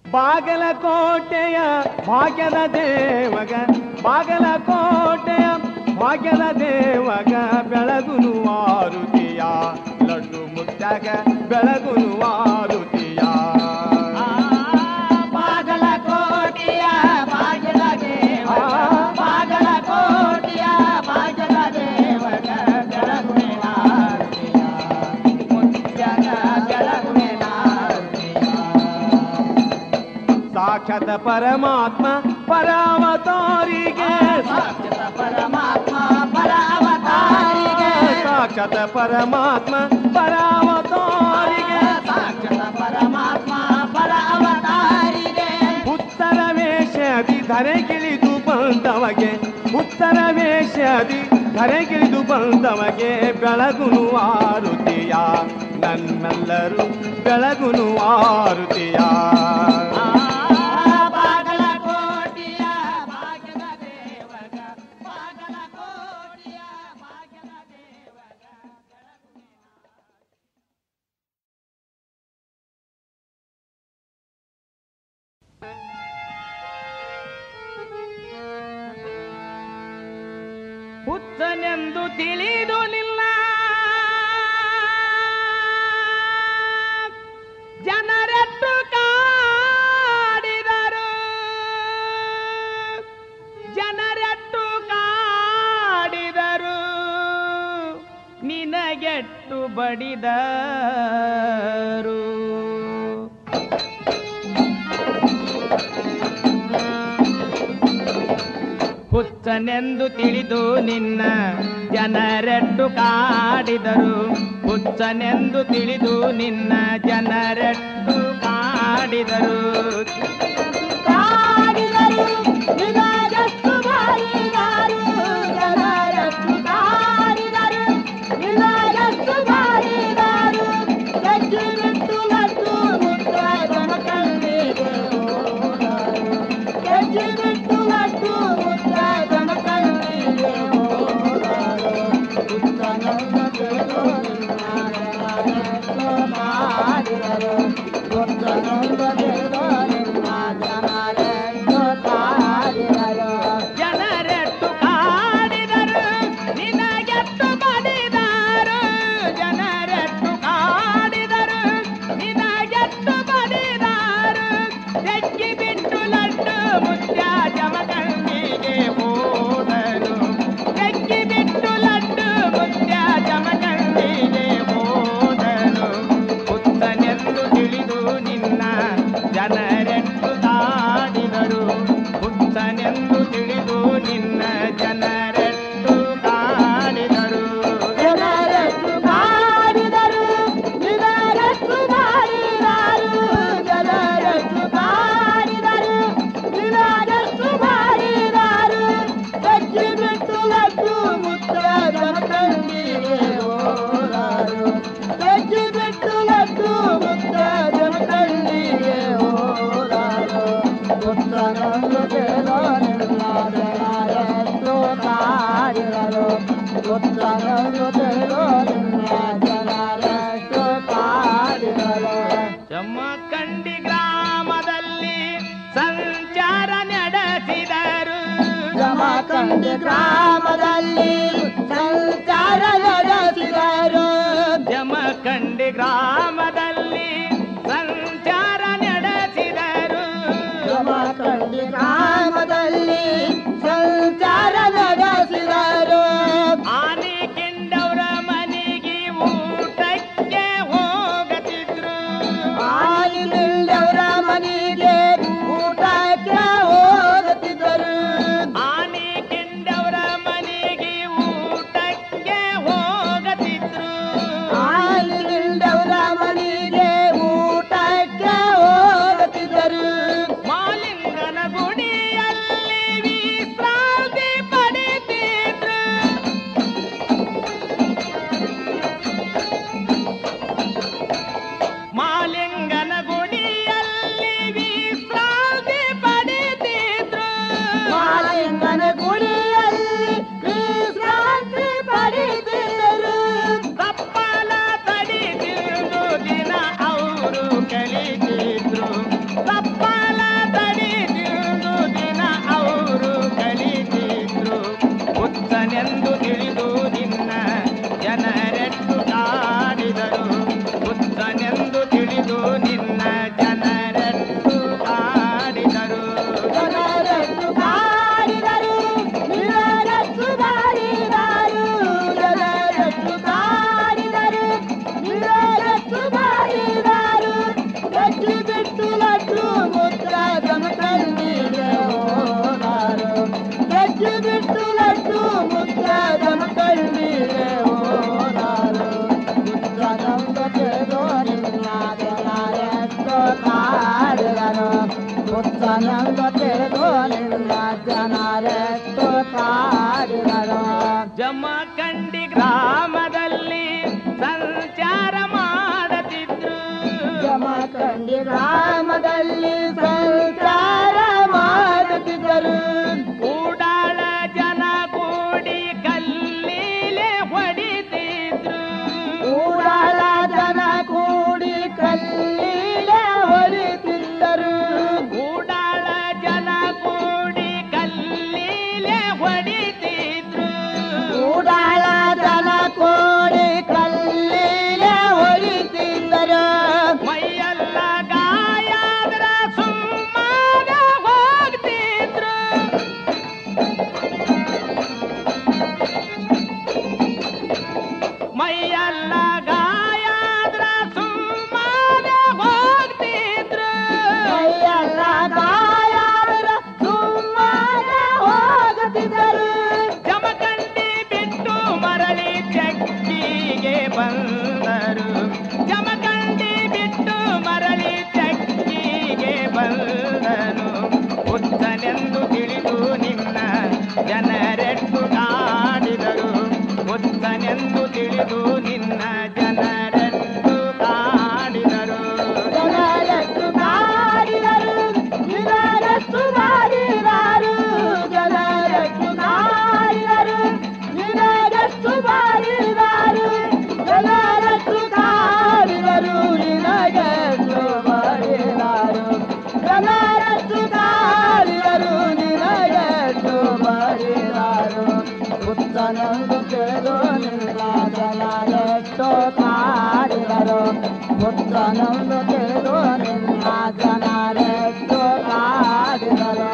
ಬಾಗಲಕೋಟೆಯ ಭಾಗ್ಯದ ದೇವಗ ಬಾಗಲಕೋಟೆಯ ಭಾಗ್ಯದ ದೇವಗ ಬೆಳಗುನು ಆರುತಿಯ ಲಡ್ಡು ಮುತ್ತಾಗ ಬೆಳಗುನು ಆರುತಿಯ ಬಾಗಲಕೋಟೆಯ ಭಾಗ್ಯದ ದೇವಗ ಬಾಗಲಕೋಟೆಯ ಭಾಗ್ಯದ ದೇವಗ ಬೆಳಗುವಿನ ಆರತಿಯ ಮುತ್ಯಗ ಬೆಳಗುವಿನ ಆರತಿಯ ಸಾಕ್ಷಾತ್ ಪರಮಾತ್ಮ ಪರಾವತಾರಿಗೆ ಸಾಕ್ಷಾತ್ ಪರಮಾತ್ಮ ಪರಾವತಾರಿಗೆ ಸಾಕ್ಷಾತ್ ಪರಮಾತ್ಮ ಪರಾವತಾರಿಗೆ ಸಾಕ್ಷಾತ್ ಪರಮಾತ್ಮ ಪರಾವತಾರಿಗೆ ಉತ್ತರ ವೇಷದಿ ಧರೆಗಿಳಿದು ಬಂದವಗೆ ಉತ್ತರ ವೇಷದಿ ಧರೆಗಿಳಿದು ಬಂದವಗೆ ಬೆಳಗುನು ಆರುತಿಯ ನನ್ನೆಲ್ಲರೂ ಬೆಳಗುನು ಆರುತಿಯ ಬಾಗಲಕೋಟೆಯ ಭಾಗ್ಯದ ದೇವಗ ಬಾಗಲಕೋಟೆಯ ಭಾಗ್ಯದ ದೇವಗ ಹುಚ್ಚನೆಂದು ತಿಳಿದು ನಿಲ್ಲ ಜನರೆಟ್ಟು ಕಾಡಿದರು ಜನರೆಟ್ಟು ಕಾಡಿದರು ನಿನಗೆಟ್ಟು ಬಡಿದರು ಹುಚ್ಚನೆಂದು ತಿಳಿದು ನಿನ್ನ ಜನರೆಟ್ಟು ಕಾಡಿದರು ಹುಚ್ಚನೆಂದು ತಿಳಿದು ನಿನ್ನ ಜನರೆಟ್ಟು ಕಾಡಿದರು ಕಾಡಿದರು ನಿನಗೆಷ್ಟು ಬಾರಿದರು ಜನರೆಷ್ಟು ಕಾಡಿದರು ನಿನಗೆಷ್ಟು ಬಾರಿದರು ಹೆಜ್ಜೆ ಬಿಟ್ಟು ಲಡ್ಡು ಮುದ್ದ ಜನ ಕಣ್ಣಿಗೆ ಹೋದರು ಹೆಜ್ಜೆ ಬಿಟ್ಟು ಲಡ್ಡು ಮುದ್ದ ಜನ ಕಣ್ಣಿಗೆ ಹೋದರು ಉತ್ತನನ್ನು ತಿಳಿದು ನಿನ್ನ ಜನರೆಷ್ಟು ಮಾಡಿದರು ಉತ್ತನನ್ನು ತಿಳಿದು ನಿನ್ನ ಜನರೆಷ್ಟು ಕಾಡಿದರು ಜನರೆಟ್ಟು ಕಾಡಿದರು ನಿನಗೆಟ್ಟು ಬಡಿದರು ಜನರೆಟ್ಟು ಕಾಡಿದರು ನಿನಗೆಟ್ಟು ಬಡಿದರು ತೆಕ್ಕಿ ಬಿಟ್ಟು ಲಡ್ಡು ಮುತ್ಯ ಜಮಕಂಡಿಗೆ ಹೋದರು ತೆಕ್ಕಿ ಬಿಟ್ಟು ಲಡ್ಡು ಮುತ್ಯ ಜಮಕಂಡಿಗೆ ಹೋದರು ಹುತ್ತನೆಂದು ತಿಳಿದು ನಿನ್ನ ಜನರೆಟ್ಟು ಕಾಡಿದರು ಹುತ್ತನೆಂದು ತಿಳಿದು ನಿನ್ನ ಜನರೆಟ್ಟು ಕಾಡಿದರು ಜನರೆಷ್ಟು ಕಾಡಿದರು ನಿನರೆಷ್ಟು ಮಾಡಿದರು ಜನರೆಷ್ಟು ಕಾಡಿದರು ನಿನರೆಷ್ಟು ಮಾಡಿದರು ಹೆಜ್ಜೆ ಬಿಟ್ಟು ಲಡ್ಡು ಮುತ್ತ ಜನಕಂಡಿಗೆ ಹೋದರು ಹೆಜ್ಜೆ ಬಿಟ್ಟು ಲಡ್ಡು ಮುತ್ತ ಜನಕಂಡಿಗೆ ಹೋದರು ಉತ್ತರನ್ನು ಕೇಳೋ ನಿನ್ನ ಜನರೆಷ್ಟು ಕಾಡಿದರು ಉತ್ತರನ್ನು ಕೇಳೋ ನಿನ್ನ ಜನರೆಷ್ಟು ಕಾಡಿದರು ಜಮಖಂಡಿ ಗ್ರಾಮದಲ್ಲಿ ಸಂಚಾರ ನಡೆಸಿದರು ಜಮಖಂಡಿ ಗ್ರಾಮದಲ್ಲಿ ಸಂಚಾರ ನಡೆಸಿದರು ಜಮಖಂಡಿ ಗ್ರಾಮದಲ್ಲಿ ಸಂಚಾರ ನಡೆಸಿದರು ಜಮಖಂಡಿ ಗ್ರಾಮದಲ್ಲಿ ಸಂಚಾರ ನಡೆಸಿದರು ಆನೆ ಕಿಂಡವರ ಮನೆಗೆ ಊಟಕ್ಕೆ ಹೋಗತಿದ್ರು ಆಲಿಲ್ಲವರ ಮನೆಗೆ ಊಟಕ್ಕೆ ಹೋಗುತ್ತಿದ್ದರು ಆನೆ ಕಿಂಡವರ ಮನೆಗೆ ಊಟಕ್ಕೆ ಹೋಗತಿದ್ರು ಆಲಿಲ್ಲವರ ಹುಚ್ಚನೆಂದು ತಿಳಿದು ನಿನ್ನ ಜನರೆಷ್ಟು ಕಾಡಿದರು ಜಮಖಂಡಿ ಗ್ರಾಮದಲ್ಲಿ ಸಂಚಾರ ಮಾಡತಿದ್ರು ಜಮಖಂಡಿ ಗ್ರಾಮದಲ್ಲಿ ಸಂಚಾರ ಮಾಡುತ್ತಿದ್ದರು ಕೂಡಾಳ ಜನ ಕೂಡಿ ಕಲ್ಲೀಲೆ ಹೊಡಿತಿದ್ರು ಊರಾಳ ಜನ ಕೂಡಿ ಕಲ್ಲೀಲೆ ಹೊಡಿತಿದ್ದರು ಕೂಡಾಳ ಜನ ಕೂಡಿ ಕಲ್ಲೀಲೆ ಹೊಡಿತಿದ್ರು ಊರಾಳ ಜನ ಕೂಡಿ ಕಲ್ಲೀಲೆ ಹೊಡಿತಿದ್ದರು ಮೈಯೆಲ್ಲ ಗಾಯಾದ್ರ ಸುಮ್ಮನೆ ಹೋಗ್ತಿದ್ರು ಮೈಯೆಲ್ಲ ಗಾಯಾದ್ರ ಸುಮ್ಮನೆ ಹೋಗ್ತಿದ್ರು ಕೈಯೆಲ್ಲ ಗಾಯಾದ್ರ ಸುಮ್ಮನೆ ಹೋಗುತ್ತಿದ್ದರು ಜಮಖಂಡಿ ಬಿಟ್ಟು ಮರಳಿ ಚಕ್ಕಿಗೆ ಬಂದರು ಜಮಖಂಡಿ ಬಿಟ್ಟು ಮರಳಿ ಚಕ್ಕಿಗೆ ಬಂದನು ಹುಚ್ಚನೆಂದು ತಿಳಿದು ನಿನ್ನ ಜನರೆಟ್ಟು ಕಾಡಿದರು ಹುಚ್ಚನೆಂದು ತಿಳಿದು ನಿನ್ನ ಜನರೆಟ್ಟು ಕಾಡಿದರು ಜನರೆಷ್ಟು ಮಾಡಿದರು ಜನರೆಷ್ಟು ಮಾಡಿದರು ಜನರೆಷ್ಟು ಮಾಡಿದರು ನಿನಗೆಷ್ಟು ಮಾಡಿದರು ಜನರೆಷ್ಟು ಕಾಡಿದರು ನಿನಗೆಷ್ಟು ಮಾಡಿದರು ಜನರೆಷ್ಟು ಕಾಡಿದರು ನಿನಗೆಷ್ಟು ಮಾಡಿದರು ಹುತ್ತನೆಂದು ತಿಳಿದು ನಿನ್ನ ಜನರೆಷ್ಟು ಕಾಡಿದರು ಹುತ್ತನೆಂದು ತಿಳಿದು ನಿನ್ನ ಜನರೆಷ್ಟು ಕಾಡಿದರು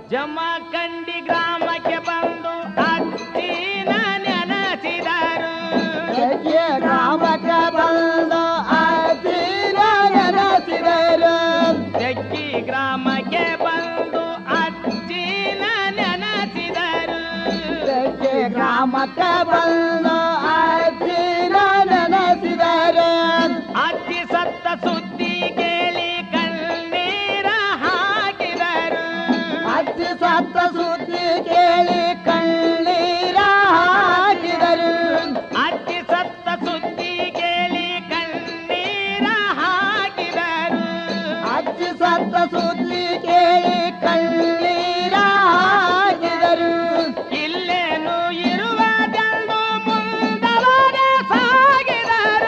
ಜಮಖಂಡಿ ಗ್ರಾಮಕ್ಕೆ ಬಂದು ಅತ್ತಿನ ನೆನಸಿದರು ಯಜ್ಞ ಗ್ರಾಮಕ್ಕೆ ಬಂದು ಅಜ್ಜಿನ ನೆನೆಸಿದರು ಜಗ್ಗಿ ಗ್ರಾಮಕ್ಕೆ ಬಂದು ಅಜ್ಜಿನ ನೆನಸಿದರು ಯಜ್ಞ ಗ್ರಾಮಕ್ಕೆ ಬಂದು ಅಜ್ಜಿನ ನೆನೆಸಿದರು ಅಜ್ಜಿ ಸತ್ತ ಸುದ್ದಿ ಕೇಳಿ ಕಣ್ಣೀರ ಹಾಕಿದರು ಅಜ್ಜಿ ಸತ್ತ ಸುದ್ದಿ ಕೇಳಿ ಕಣ್ಣೀರ ಹಾಕಿದರು ಅಜ್ಜಿ ಸತ್ತ ಸುದ್ದಿ ಕೇಳಿ ಕಣ್ಣೀರ ಹಾಕಿದರು ಅಜ್ಜಿ ಸತ್ತ ಸುದ್ದಿ ಕೇಳಿ ಕಣ್ಣೀರ ಹಾಕಿದರು ಇಲ್ಲೇನು ಇರುವುದೆಂದು ಮುಂದವರೆ ಸಾಗಿದರು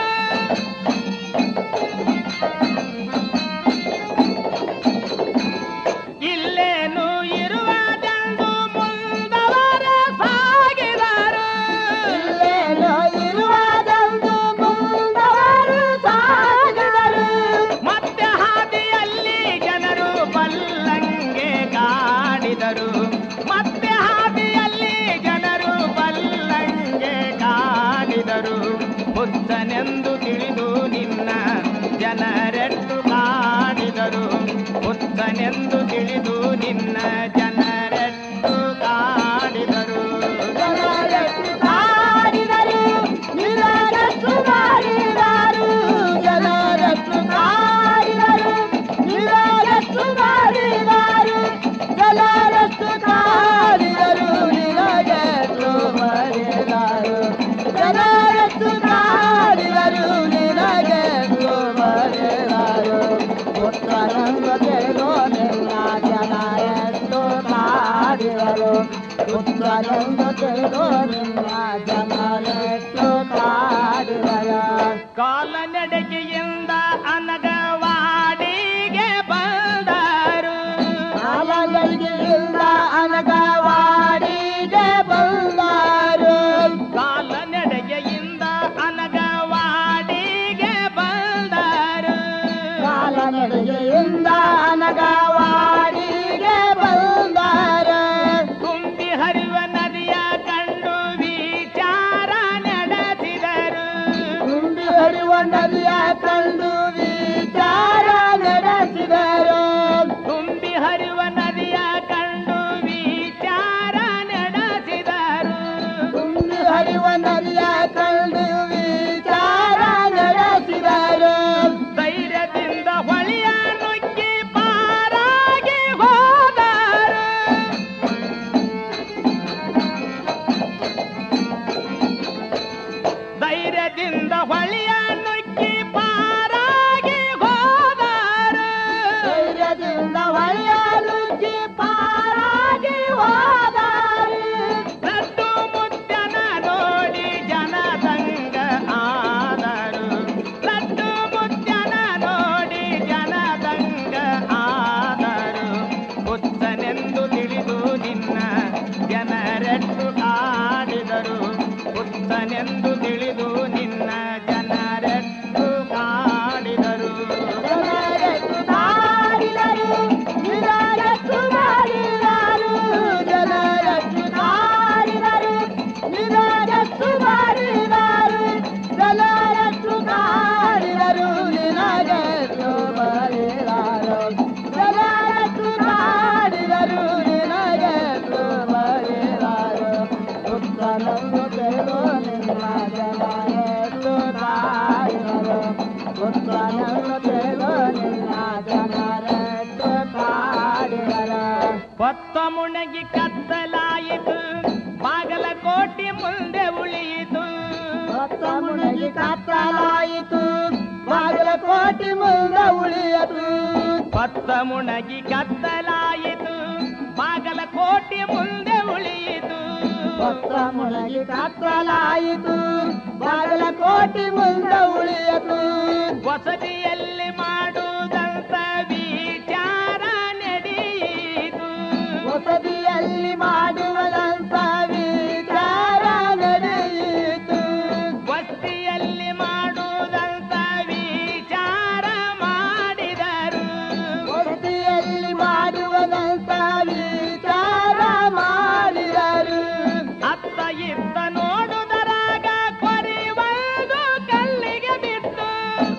ಇಲ್ಲೇನು ಇರುವುದೆಂದು ಮುಂದವರೆ ಸಾಗಿದರು ಇಲ್ಲೇನೋ ಇರುವುದೆಂದು ಮುಂದವರು ಸಾಗಿದರು ಮತ್ತೆ ಹಾದಿಯಲ್ಲಿ ಜನರು ಬಲ್ಲಂಗೆ ಕಾಡಿದರು ಮತ್ತೆ ಹಾದಿಯಲ್ಲಿ ಜನರು ಬಲ್ಲಂಗೆ ಕಾಡಿದರು ಹುಚ್ಚನೆಂದು ತಿಳಿದು ನಿನ್ನ ಜನರೆಟ್ಟು ಕಾಡಿದರು ಹುಚ್ಚನೆಂದು ತಿಳಿದು ನಿನ್ನ ಜನರೆಟ್ಟು ಕಾಡಿದರು ಜನರೆಷ್ಟು ಕಾಡಿದರು ನಿನಗೆಷ್ಟು ಮಾಡಿದರು ಜನರೆಷ್ಟು ಕಾಡಿದರು ನಿನಗೆಷ್ಟು ಮಾಡಿದರು ಜನರೆಷ್ಟು ಕಾಡಿದರು ನಿನಗೆಷ್ಟು ಮಾಡಿದರು ಜನರೆಷ್ಟು ಕಾಡಿದರು ನಿನಗೆಷ್ಟು ಮಾಡಿದರು ಪುತ್ರನನ್ನು ತಿಳಿದು ನಿನ್ನ ಜನರೆಷ್ಟು ಕಾಡಿದರು ಪುತ್ರನನ್ನು ತಿಳಿದು ನಿನ್ನ ಜನರೆಷ್ಟು ಕಾಡಿದರು ಕಾಲನಡಿಗೆಯಿಂದ ಅನಗವಾಡಿಗೆ ಬಂದರು ಕಾಲಗಳಿಗೆಯಿಂದ ಅನಗವಾಡಿಗೆ ಬಂದರು ಕಾಲನಡಿಗೆಯಿಂದ ಅನಗವಾಡಿಗೆ ಬಂದರು ಕಾಲನಡಿಗೆಯಿಂದ ಅನಗವಾಡಿಗೆ ಬಂದರು ತುಂಬಿ ಹರಿವ ನದಿಯ ಕಂಡು ವಿಚಾರ ನಡೆಸಿದರು ತುಂಬಿ ಹರಿಯುವ ನದಿಯ ಕಂಡು ವಿಚಾರ ಹೊತ್ತ ಮುಣಗಿ ಕತ್ತಲಾಯಿತು ಬಾಗಲಕೋಟೆ ಮುಂದೆ ಉಳಿಯಿತು ಹೊತ್ತ ಮುಣಗಿ ಕತ್ತಲಾಯಿತು ಬಾಗಲಕೋಟೆ ಮುಂದೆ ಉಳಿಯತು ಹೊತ್ತ ಮುಣಗಿ ಕತ್ತಲಾಯಿತು ಬಾಗಲಕೋಟೆ ಮುಂದೆ ಉಳಿಯಿತು ಹೊತ್ತ ಮುಣಗಿ ಕತ್ತಲಾಯಿತು ಬಾಗಲಕೋಟೆ ಮುಂದೆ ಉಳಿಯತು ವಸತಿಯಲ್ಲಿ ಮಾಡುವುದಂತ ವಿಚಾರ ನಡೆಯಿತು ವಸತಿಯಲ್ಲಿ ಮಾಡುವುದಂತ ವಿಚಾರ ನಡೆಯಿತು ವಸ್ತಿಯಲ್ಲಿ ಮಾಡುವುದಂತ ವಿಚಾರ ಮಾಡಿದರು ವಸತಿಯಲ್ಲಿ ಮಾಡುವುದಂತ ವಿಚಾರ ಮಾಡಿದರು ಅತ್ತ ಇತ್ತ ನೋಡುದರಾಗ ಕೊರಿವದು ಕಲ್ಲಿಗೆ ಬಿತ್ತು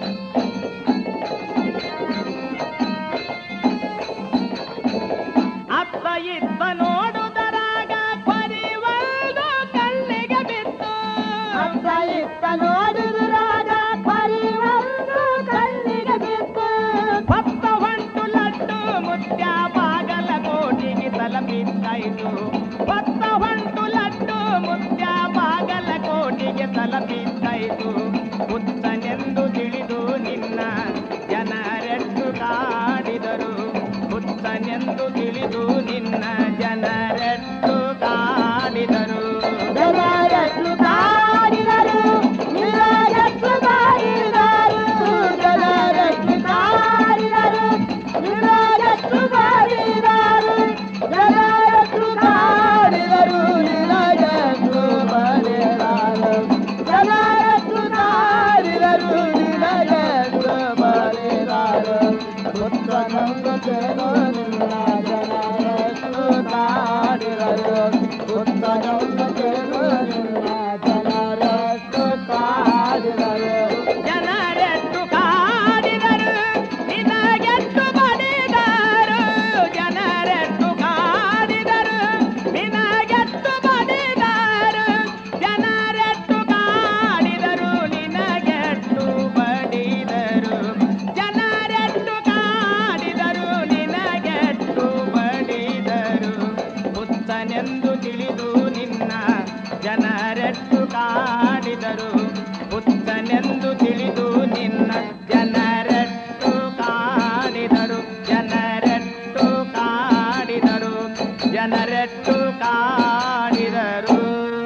ಅತ್ತ ಇತ್ತ ನೋಡುದರಾಗ ಕೊರಿವದು ಕಲ್ಲಿಗೆ ಬಿತ್ತು ಅತ್ತ ಇತ್ತ ನೋಡಿದುರಾಗ ಪರಿವಂದು ಕಣ್ಣಿಗೆ ಬಿತ್ತು ಭಕ್ತ ಹೊಂಟು ಲಡ್ಡು ಮುತ್ಯ ಬಾಗಲಕೋಟೆಗೆ ತಲಪಿದ್ದಾಯಿತು ಭಕ್ತ ಹೊಂಟು ಲಡ್ಡು ಮುತ್ಯ ಬಾಗಲಕೋಟೆಗೆ ತಲಪಿದ್ದಾಯಿತು ಹುತ್ತನೆಂದು ತಿಳಿದು ನಿನ್ನ ಜನರೆಟ್ಟು ಕಾಡಿದರು ಹುತ್ತನೆಂದು ತಿಳಿದು ನಿನ್ನ ಜನರೆಟ್ಟು ಕಾಡಿದರು ಜನರಷ್ಟು ಕಾಡಿದರು ನಿನಗೆಷ್ಟು ಕಾಡಿದರು ಜನರಷ್ಟು ಕಾಡಿದರು ನಿನಗೆಷ್ಟು ಕಾಡಿದರು ಜನರಷ್ಟು ಕಾಡಿದರು ನಿನಗೆಷ್ಟು ಬರೆದರು ಜನರಷ್ಟು ಕಾಡಿದರು ನಿನಗೆಷ್ಟು ಬರೆದರು ಉತ್ತನಂದು ಕೇಳೋ ನಿನ್ನ ಜನರಷ್ಟು ಕಾಡಿದರು ಉತ್ತನಂದು ಕೇಳೋ ನಿನ್ನ ಜನರಷ್ಟು ಕಾಡಿದರು ಜನರೆಟ್ಟು ಕಾಡಿದರು ನಿನಗೆಟ್ಟು ಬಡಿದರು ಜನರೆಟ್ಟು ಕಾಡಿದರು ನಿನಗೆಟ್ಟು ಬಡಿದರು ಜನರೆಟ್ಟು ಕಾಡಿದರು ನಿನಗೆಟ್ಟು ಬಡಿದರು ಜನರೆಟ್ಟು ಕಾಡಿದರು ನಿನಗೆಟ್ಟು ಬಡಿದರು ಹುತ್ತನೆಂದು ತಿಳಿದು ನಿನ್ನ ಜನರೆಟ್ಟು ಕಾಡಿದರು ಹುತ್ತನೆಂದು ತಿಳಿದು ನಿನ್ನ ಜನರೆಟ್ಟು ಕಾಡಿದರು ಜನರೆಟ್ಟು ಕಾಡಿದರು ಜನರೆಟ್ಟು ಕಾಡಿದರು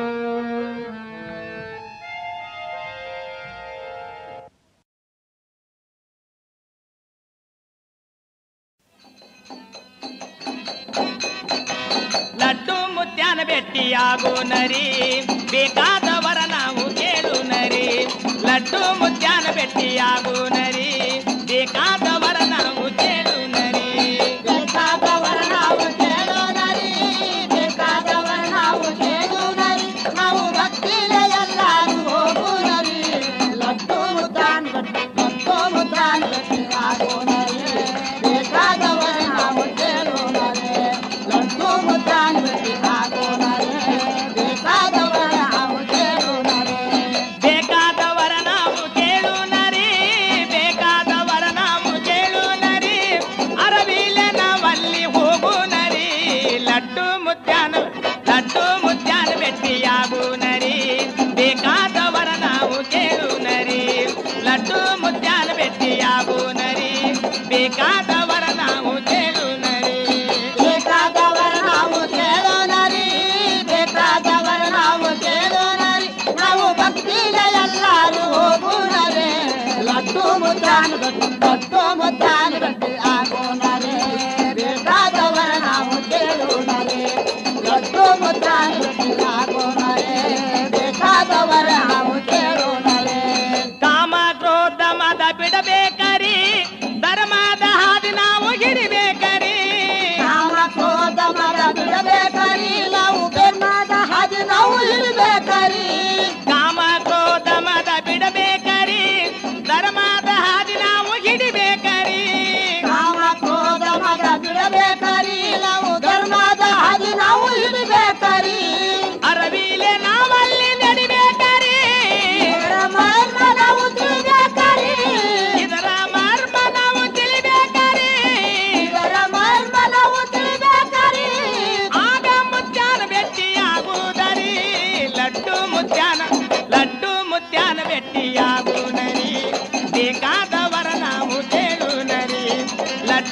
ಲಡ್ಡು ಮುತ್ಯಾನ ಭೇಟಿಯಾಗು ನರಿ ಬೇಕಾದವರ ನಾವು ಕೇಳು ನರಿ ಲಡ್ಡು ಮುತ್ಯಾನ ಭೇಟಿಯಾಗು ನರಿ ಬೇಕಾದವರ ನಾವು ಕೇಳು ನರಿ ಬೇಕಾದವರ ನಾವು ಕೇಳೋ ನರಿ ಬೇಕಾದವರ ನಾವು ಕೇಳು ನರಿ ನಾವು ಭಕ್ತಿಲೆ ಎಲ್ಲರೂ ಹೋಗು ನರಿ ಲಡ್ಡು ಮುದ್ದಾನ್ ಲಡ್ಡು ಮುದ್ದಾನ್ ಆಗೋ ನರಿ ಬೇಕಾದವರ ನಾವು ಕೇಳೋ ನರಿ ಲಡ್ಡು ಮುದ್ದಾನ್ ಆಗೋ ನರಿ ಬೇಕಾದವರ ನಾವು ಕೇಳೋ ನರಿ ಬೇಕಾದವರ ನಾವು ಕೇಳು ನರಿ ಬೇಕಾದವರ ನಾವು ಕೇಳು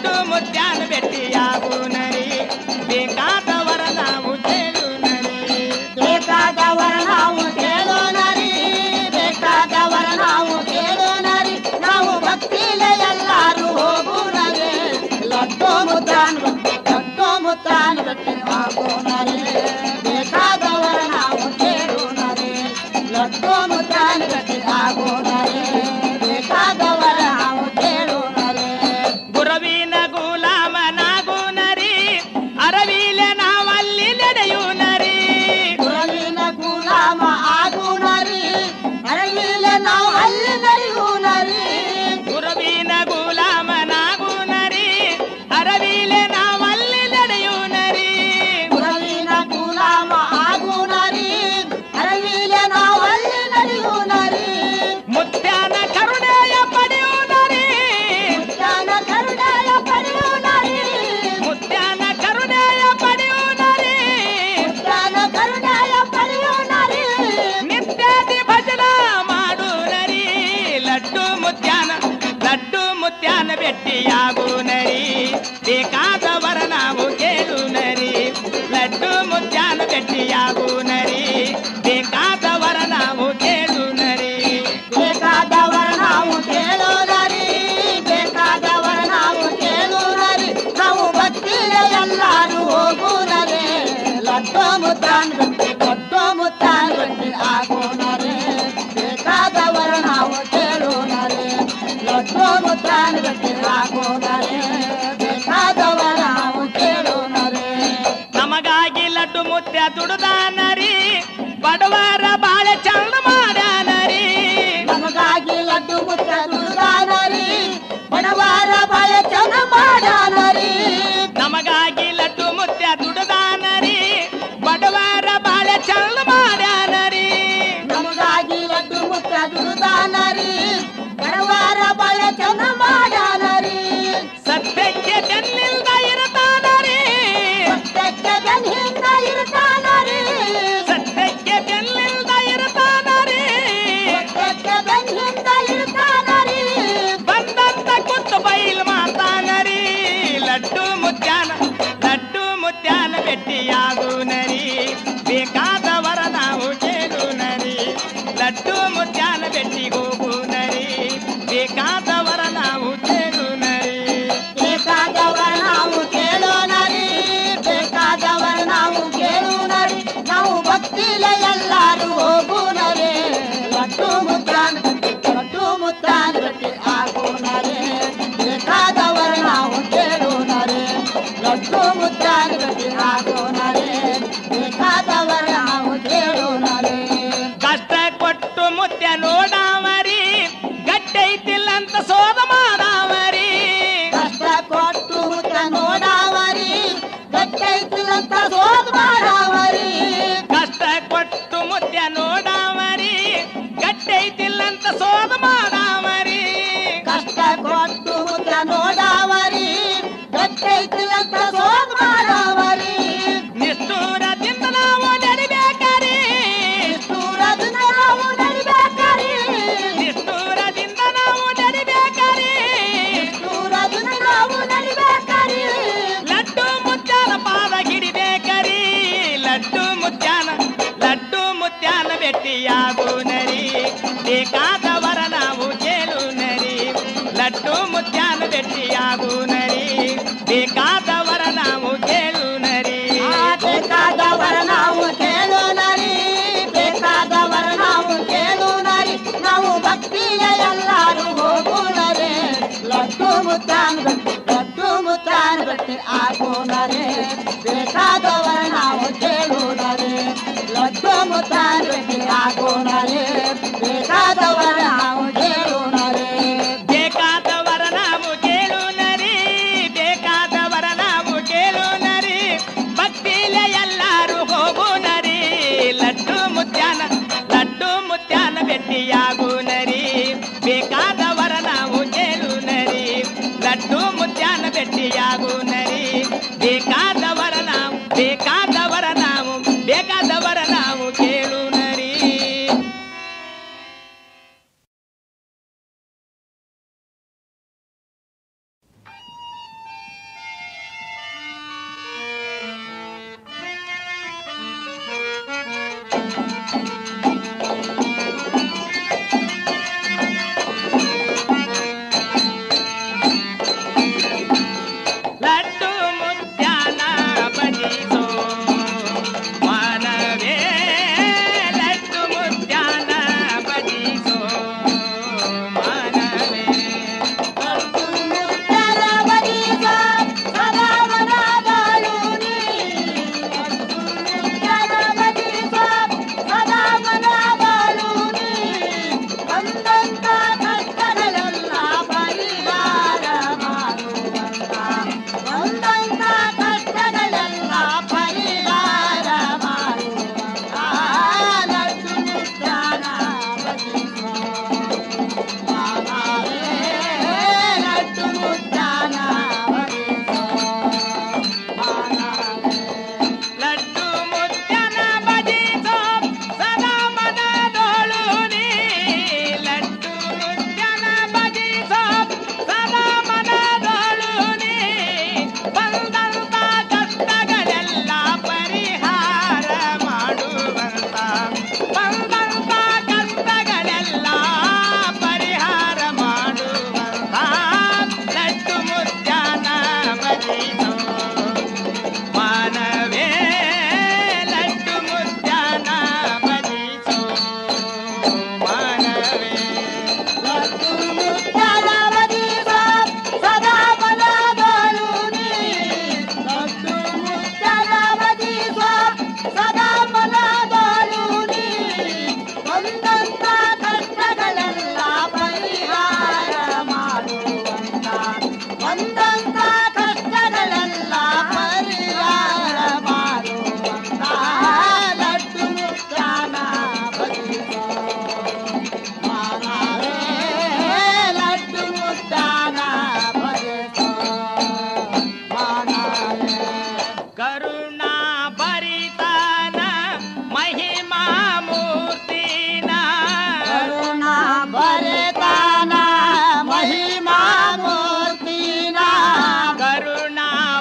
ಲಡ್ಡು ಮುತ್ಯಾನ ಭೇಟಿಯಾಗು ನರಿ ಬೇಕಾದವರ ನಾವು ಕೇಳು ನರಿ ಬೇಕಾದವರ ನಾವು ಕೇಳೋಣರಿ ಬೇಕಾದವರ ನಾವು ಕೇಳೋಣರಿ ನಾವು ಭಕ್ತಿಲೆ ಎಲ್ಲಾರು ಹೋಗೋಣರಿ ಲಡ್ಡು ಮುದ್ದಾನ್ ಲಡ್ಡು ಮುದ್ದಾನ್ ಗಟ್ಟಿ ಹಾಕೋಣರಿ ಬೇಕಾದವರ ನಾವು ಕೇಳೋಣರಿ ಲಡ್ಡು ಮುದ್ದಾನ್ ಗಟ್ಟಿ ಹಾಕೋಣರಿ ಬೇಕಾದವರ ನಾವು ಕೇಳೋಣರಿ ಗುರುವಿನ ಗುಲಾಮನಾಗು ನರಿ ಅರವಿಲೆ ನಾವಲ್ಲಿ ನಡೆಯು ನರಿ ಗುರುವಿನ ಗುಲಾಮ ಆಗುಣರಿ ಅರಗಿಲೆ ನಾವು ಅಲ್ಲಿ ನಡೆಯುಣರಿ ಗುರುವಿನ ಗುಲಾಮನಾಗು ನರಿ ಅರವಿಲೆ ನಾವಲ್ಲಿ ನಡೆಯು ನರಿ ಗುರುವಿನ ಗುಲಾಮ ಆಗುಣರಿ ಅರಗಿಲೆ ನಾವು ಅಲ್ಲಿ ನಡೆಯುಣರಿ ಮುತ್ಯಾನ ಕರುಣೆಯ ಪಡೆಯು ನರಿ ಜ್ಞಾನ ಕರುಣೆಯ ಪಡೆಯುಣರಿ ಮುತ್ಯಾನ ಕರುಣೆಯ ಪಡೆಯು ನರಿ ಜ್ಞಾನ ಕರುಣೆಯ ಪಡೆಯುಣರಿ ನಿತ್ಯಾದಿ ಭಜನ ಮಾಡು ನರಿ ಲಡ್ಡು ಮುತ್ಯಾನ ಲಡ್ಡು ಮುತ್ಯಾನ ಭೇಟಿಯಾಗು ನರಿ ಬೇಕಾದವರ ನಾವು ಕೇಳು ನರಿ ಲಡ್ಡು ಮುತ್ಯಾನ ಭೇಟಿಯಾಗು ನರಿ ಬೇಕಾದವರ ನಾವು ಕೇಳು ನರಿ ಬೇಕಾದವರ ನಾವು ಕೇಳೋಣರಿ ಬೇಕಾದವರ ನಾವು ಕೇಳೋಣರಿ ನಾವು ಭಕ್ತಿಲೆ ಎಲ್ಲಾರು ಹೋಗೋಣರಿ ಲಡ್ಡು ಮುತ್ತಾನ್ ಗಟ್ಟಿ ಲಡ್ಡು ಮುತ್ತಾನ್ ಗಟ್ಟಿ ಆಗೋಣರಿ ಬೇಕಾದವರ ನಾವು ಕೇಳೋಣರಿ ಲಡ್ಡು ಮುತ್ತಾನ್ ಗಟ್ಟಿ ಆಗೋಣರಿ ಬೇಕಾದವರ ನಾವು ಕೇಳೋಣರಿ ನಮಗಾಗಿ ಲಡ್ಡು ಮುತ್ಯ ದುಡುದ ನರಿ ಬಡವರ ಬಾಳೆ ಚಂದ ಮಾಡ್ಯಾನರಿ ನಮಗಾಗಿ ಲಡ್ಡು ಮುತ್ತ ದುರ್ಗಾನರಿ ಬಡವಾರ ಬಾಯ ಚನ ಮಾಡಾನರಿ ನಮಗಾಗಿ ಲಡ್ಡು ಮುತ್ಯ ದುಡುದಾನರಿ ಬಡವರ ಬಾಳೆ ಚಂದ ಮಾಡ್ಯಾನರಿ ನಮಗಾಗಿ ಲಡ್ಡು ಮುತ್ತ ದುರ್ಗಾನರಿ ಬಡವಾರ ಬಾಯ ಚನ ಮಾಡಾನರಿ ಸತ್ಯಕ್ಕೆ ಬೆನ್ನಿಲ್ದ ಇರತಾನರಿ ಸತ್ಯಕ್ಕೆ ಬೆನ್ನಿಂದ ಇರ್ತಾನರಿ ಸತ್ಯಕ್ಕೆ ಬೆನ್ನಿಲ್ದ ಇರತಾನರಿ ಸತ್ಯಕ್ಕೆ ಬೆನ್ನಿಂದ ಇರ್ತಾನರಿ ಬಂದಂತ ಕುತ್ತು ಬೈಲ್ ಮಾತಾನರಿ ಲಡ್ಡು ಮುತ್ಯಾನ ಲಡ್ಡು ಮುತ್ಯಾನ ಭೇಟಿಯಾಗು ನರಿ ಬೇಕಾದವರ ನಾವು ಕೇಳು ನರಿ ಲಡ್ಡು ಮುತ್ಯಾನ ಭೇಟಿಗೆ ಹೋಗು ನರಿ ಬೇಕಾದವರ ನಾವು ಕೇಳು ನರಿ ಬೇಕಾದವರ ನಾವು ಕೇಳೋಣರಿ ಬೇಕಾದವರ ನಾವು ಕೇಳೋಣರಿ ನಾವು ಭಕ್ತಿಲೆ ಎಲ್ಲಾರು ಹೋಗೋಣರಿ ಲಡ್ಡು ಮುತ್ತಾನ್ ಗಟ್ಟಿ ಲಡ್ಡು ಮುತ್ತಾನ್ ಗಟ್ಟಿ ಆಗೋಣರಿ ಬೇಕಾದವರ ನಾವು ಕೇಳೋಣರಿ ಲಡ್ಡು ಮುತ್ತಾನ್ ಗಟ್ಟಿ ಆಗೋಣರಿ ಬೇಕಾದವರ ನಾವು ಕೇಳೋಣರಿ ಕಷ್ಟ ಕೊಟ್ಟು ಮುತ್ಯ ನೋಡಾವರಿ ಗಟ್ಟೈತಿಲ್ಲ ಅಂತ ಸೋದ ಮಾಡಾವರಿ ಕಷ್ಟ ಕೊಟ್ಟು ಮುತ್ತ ನೋಡಾವರಿ ಗಟ್ಟೈತಿಲ್ಲಂತ ಸೋದ್ ಮಾಡಾವರಿ ಕಷ್ಟ ಕೊಟ್ಟು ಮುತ್ಯ ನೋಡಾವರಿ ಗಟ್ಟೈತಿಲ್ಲ ಅಂತ ಸೋದ ಮಾಡಾವರಿ ಕಷ್ಟ ಕೊಟ್ಟು ಮುತ್ತ ನೋಡಾವರಿ ಗಟ್ಟೈತಿಲ್ಲಂತ ಸೋದ್ ಮಾಡಾವರಿ ನಿಷ್ಠೂರದಿಂದ ನಾವು ನಡಿಬೇಕರಿ ಸೂರದನ ನಾವು ನಡಿಬೇಕರಿ ನಿಷ್ಠೂರದಿಂದ ನಾವು ನಡಿಬೇಕರಿ ಸೂರದನ ನಾವು ನಡಿಬೇಕರಿ ಲಡ್ಡು ಮುತ್ಯಾನ ಪಾದ ಹಿಡಿಬೇಕರಿ ಲಡ್ಡು ಮುತ್ಯಾನ ಲಡ್ಡು ಮುತ್ಯಾನ ಭೇಟಿಯಾಗು ನರಿ ಬೇಕಾದವರ ನಾವು ಕೇಳು ನರಿ ಲಡ್ಡು ಮುತ್ಯಾನ ಭೇಟಿಯಾಗು ನರಿ ಬೇಕಾದವರ ನಾವು ಕೇಳು ನರಿ ಆ ಬೇಕಾದವರ ನಾವು ಕೇಳೋಣರಿ ಬೇಕಾದವರ ನಾವು ಕೇಳೋಣರಿ ನಾವು ಭಕ್ತಿಯ ಎಲ್ಲಾರು ಹೋಗೋಣರಿ ಲಡ್ಡು ಮುತ್ತಾನ್ ಗಟ್ಟಿ ಲಡ್ಡು ಮುತ್ತಾನ್ ಗಟ್ಟಿ ಆಗೋಣರಿ ಬೇಕಾದವರ ನಾವು ಕೇಳೋಣರಿ ಲಡ್ಡು ಮುತ್ತಾನ್ ಗಟ್ಟಿ ಆಗೋಣರಿ ಬೇಕಾದವರ ನಾವು ಕೇಳೋಣರಿ ಬೇಕಾದವರ ನಾವು ಕೇಳು ನರಿ ಬೇಕಾದವರ ನಾವು ಕೇಳು ನರಿ ಭಕ್ತಿಲೆ ಎಲ್ಲಾರು ಹೋಗು ನರಿ ಲಡ್ಡು ಮುತ್ಯಾನ ಲಡ್ಡು ಮುತ್ಯಾನ ಭೇಟಿಯಾಗು ನರಿ ಬೇಕಾದವರ ನಾವು ಕೇಳು ನರಿ ಲಡ್ಡು ಮುತ್ಯಾನ ಭೇಟಿಯಾಗು ನರಿ ಬೇಕಾದವರ ನಾವು ಬೇಕಾದವರ ನಾವು ಬೇಕಾದವರ ನಾವು ಕೇಳು ನರಿ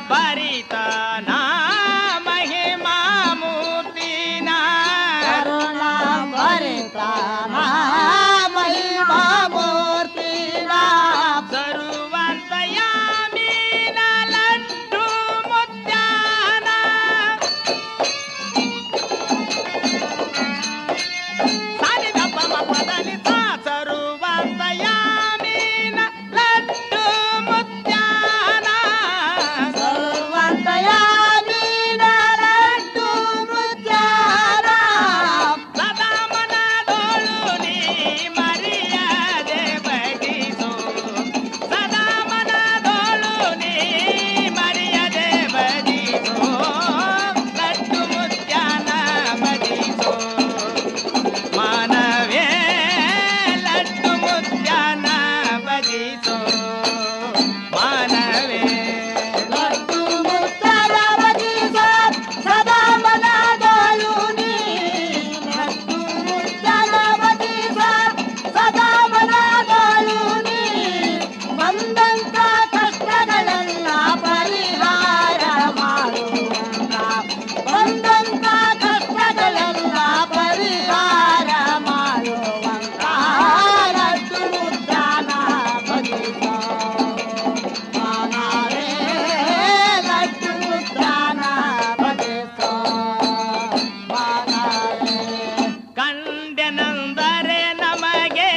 ಭರಿತನ ಮಹಿಮಾ ಮೂರ್ತಿನ ಕರುಣ ಭರಿತಾನ ಮಹಿಮಾ ಮೂರ್ತಿನ ಸರ್ವಂತಯಾಮೀನ ಲಡ್ಡು ಮುದ್ಯಾನ ಸಾಲಿದ ಪಮ ಪದನಿ ಸಾ ಸರ್ವಂತಯಾಮೀನ ಲಡ್ಡು ಮುದ್ಯಾನ ಸರ್ವಂತಯಾಮೀನ ಲಡ್ಡು ಮುದ್ಯಾನ ಸದಾ ಮನದೋಳು ನೀ ಮರೆಯದೆ ಬಡಿಸು ಸದಾ ಮನದೋಳು ನೀ ಮರೆಯದೆ ಬಡಿಸು ಲಡ್ಡು ಮುತ್ಯಾನ ಬಡಿಸು ಮಾನವೇ ಲಡ್ಡು ಮುತ್ಯಾನ ಬಡಿಸು ಮಾನವೇ ಲಡ್ಡು ಮುತ್ತರ ಬದಿಸ ಸದಾ ಮನದೊಳು ನೀ ಲಡ್ಡು ಮುತ್ತರ ಬದಿಸ ಸದಾ ಮನದೊಳು ನೀ ಬಂದಂತ ಕಷ್ಟಗಳೆಲ್ಲ ಪರಿಹಾರ ಮಾಡುವಂತ ಬಂದಂತ ಕಷ್ಟಗಳೆಲ್ಲ ಪರಿಹಾರ ಮಾಡುವಂತ ಲಡ್ಡು ಮುದ್ದಾನ ಬದಿಸ ಮಾನವೇ ಲಡ್ಡು ಮುದ್ದಾನ ಬದಿಸ ಮಾನವೇ ಕಂಡೆನೆಂದರೆ ನಮಗೆ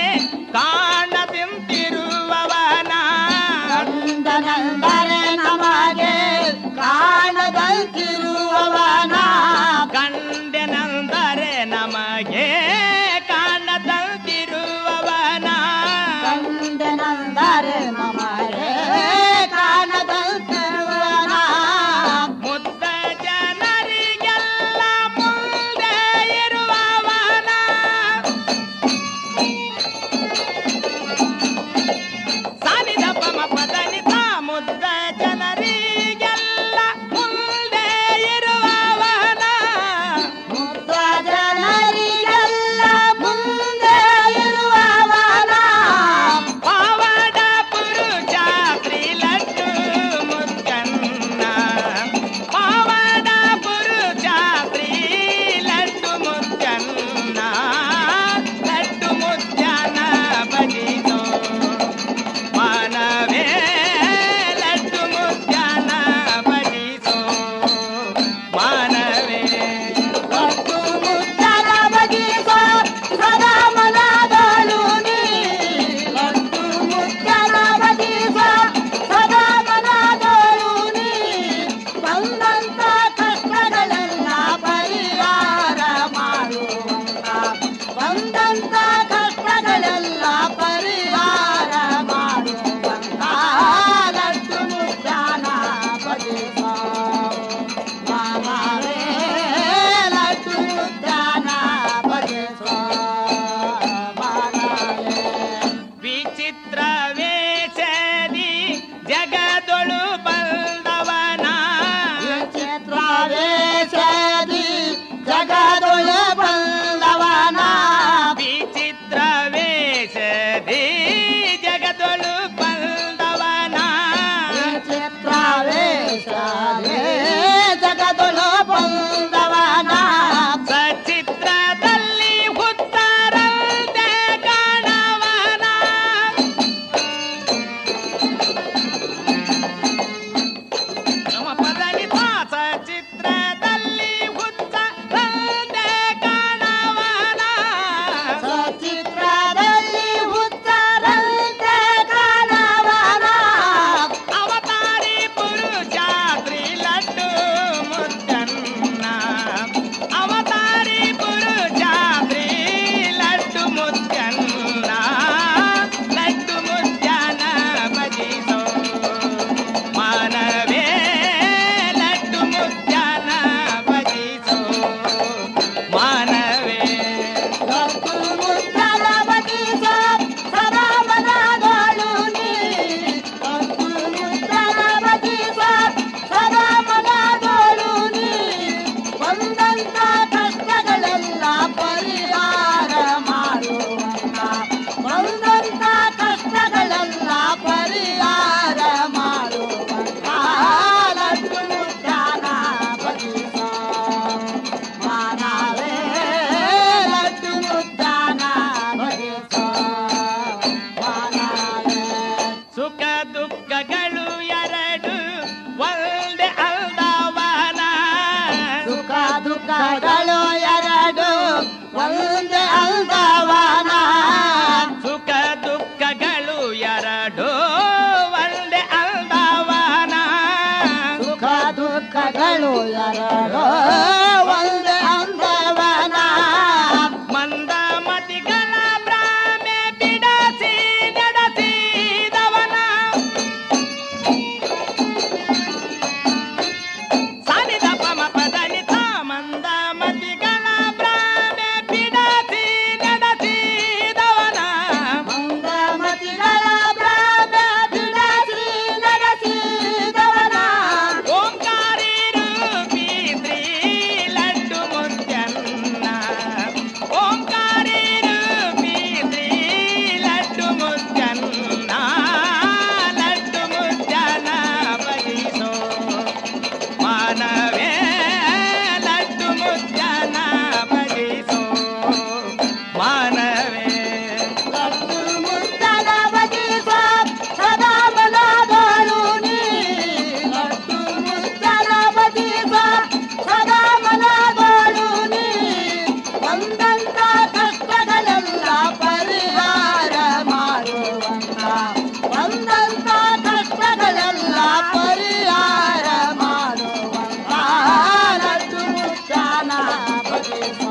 ಕಾಣದಿಂತಿರುವವನ ಕಂದನೆಂದರೆ ನಮಗೆ ಕಾಣದಂತಿರುವವನ ಕಂಡೆನೆಂದರೆ ನಮಗೆ ಕಾಣದಂತಿರುವವನ ಕಂದನೆಂದರೆ ನಮಗೆ ಕಾಣದಂತಿರುವವನ ಮುದ್ದ ಜನರಿಗೆಲ್ಲ ಮುಂದೆ ಇರುವವನ ಸಾಲಿದ ಪಮ ಪದನಿತ ಮುದ್ದ ಜನರಿಗೆಲ್ಲ ಮುಂದೆ ಇರುವವನ ಮುಗ್ಧ ಜನರಿಗೆಲ್ಲ ಮುಂದೆ ಇರುವವನ ಪಾವಡ ಪುರುಷ ಶ್ರೀಲಡ್ಡು ಮುತ್ತನ್ನ ಪಾವಡ ಪುರುಷ ಶ್ರೀಲಡ್ಡು ಮುತ್ತನ್ನ ಲಡ್ಡು ಮುತ್ಯನ ಬಡಿಸೋ ಮಾನವೇ ಲಡ್ಡು ಮುತ್ಯನ ಬಡಿಸೋ ಮಾನವೇ ಲಡ್ಡು ಮುದ್ದರ ಬಗೆಸ ಸದಾ ಮನದೊಳು ನೀ ಲಡ್ಡು ಮುದ್ದರ ಬಗೆಸ ಸದಾ ಮನದೊಳು ನೀ ಬಂದಂತ ಕಷ್ಟಗಳೆಲ್ಲ ಪರಿಹಾರ ಮಾಡುವಂತ ಬಂದಂತ ಕಷ್ಟಗಳೆಲ್ಲ ಪರಿಹಾರ ಮಾಡುವಂತ ಲಡ್ಡು ಮುದ್ದಾನ ಬಗೆಸ ಮಾನವೇ ಲಡ್ಡು ಮುದ್ದಾನ ಬಗೆಸ ಮಾನವೇ ವಿಚಿತ್ರ ವೇಷದಿ ಜಗದೊಳು ಬಂದವನ ಚಿತ್ರವೇಶದಿ ಜಗದೊಳ ಬಂದವನ ವಿಚಿತ್ರ ವೇಷದಿ ಜಗದೊಳು ಬಂದವನ ಚಿತ್ರವೇಶದಿ ಜಗದೊಳ ಬಂದವನ ಸಚಿತ್ರದಲ್ಲಿ ಹುತ್ತರಂತೆ ಕಾಣವನ ನಮ್ಮ ಪದನಿತ ಸಚಿತ್ರದಲ್ಲಿ ಹುತ್ತರಂತೆ ಕಾಣವನ ಸಚಿತ್ರದಲ್ಲಿ ಉತ್ತರಂತೆ ಕಾಣವನ ಅವತಾರಿ ಪುರುಷ ಶ್ರೀ ದುಃಖಗಳು ಎರಡು ಒಂದೇ ಅಲ್ದವನ ಸುಖ ದುಃಖಗಳು ಎರಡು ಒಂದೇ ಅಲ್ದವನ ಸುಖ ದುಃಖಗಳು ಎರಡು ಒಂದೇ ಅಂದವನ ಮಂದ ಮತಿಗಳ ಭ್ರಾಮೆ ಬಿಡಸಿ ನಡೆಸಿದವನ ಸಾಲಿದ ಪಮ ಪದನಿತ ಮಂದ ಮತಿಗಳ ಭ್ರಾಮೆ ಬಿಡಸಿ ನಡೆಸಿದವನ ಮಂದಮತಿಗಳ ಭ್ರಮ ಬಿಡಸಿ ನಡೆಸಿದವನ ಓಂಕಾರಿ ರೂಪಿ ಶ್ರೀ ಲಡ್ಡು ಮುದ್ದನ್ನ ಓಂಕಾರಿ ರೂಪಿ ಶ್ರೀ ಲಡ್ಡು ಮುದ್ದನ್ನ ಲಡ್ಡು ಮುದ್ದನ ಬಗಿಸೋ ಮಾನವೇ ಲಡ್ಡು ಮುದ್ದನ ಬಗಿಸೋ ಮಾನವೇ ಲಡ್ಡು ಮುದ್ದನ ಬಗಿಸ ಸದಾ ಮನದೊಳು ನೀ ಲಡ್ಡು ಮುದ್ದನ ಬಗಿಸ ಸದಾ ಮನದೊಳು ನೀ ಒಂದಂತ ಕಷ್ಟಗಳೆಲ್ಲ ಪರಿಹಾರ ಮಾಡುವಂತ ಒಂದಂತ ಕಷ್ಟಗಳೆಲ್ಲ ಪರಿಹಾರ ಮಾಡುವಂತ ಲಡ್ಡು ಮುದ್ದನ ಬಗಿಸ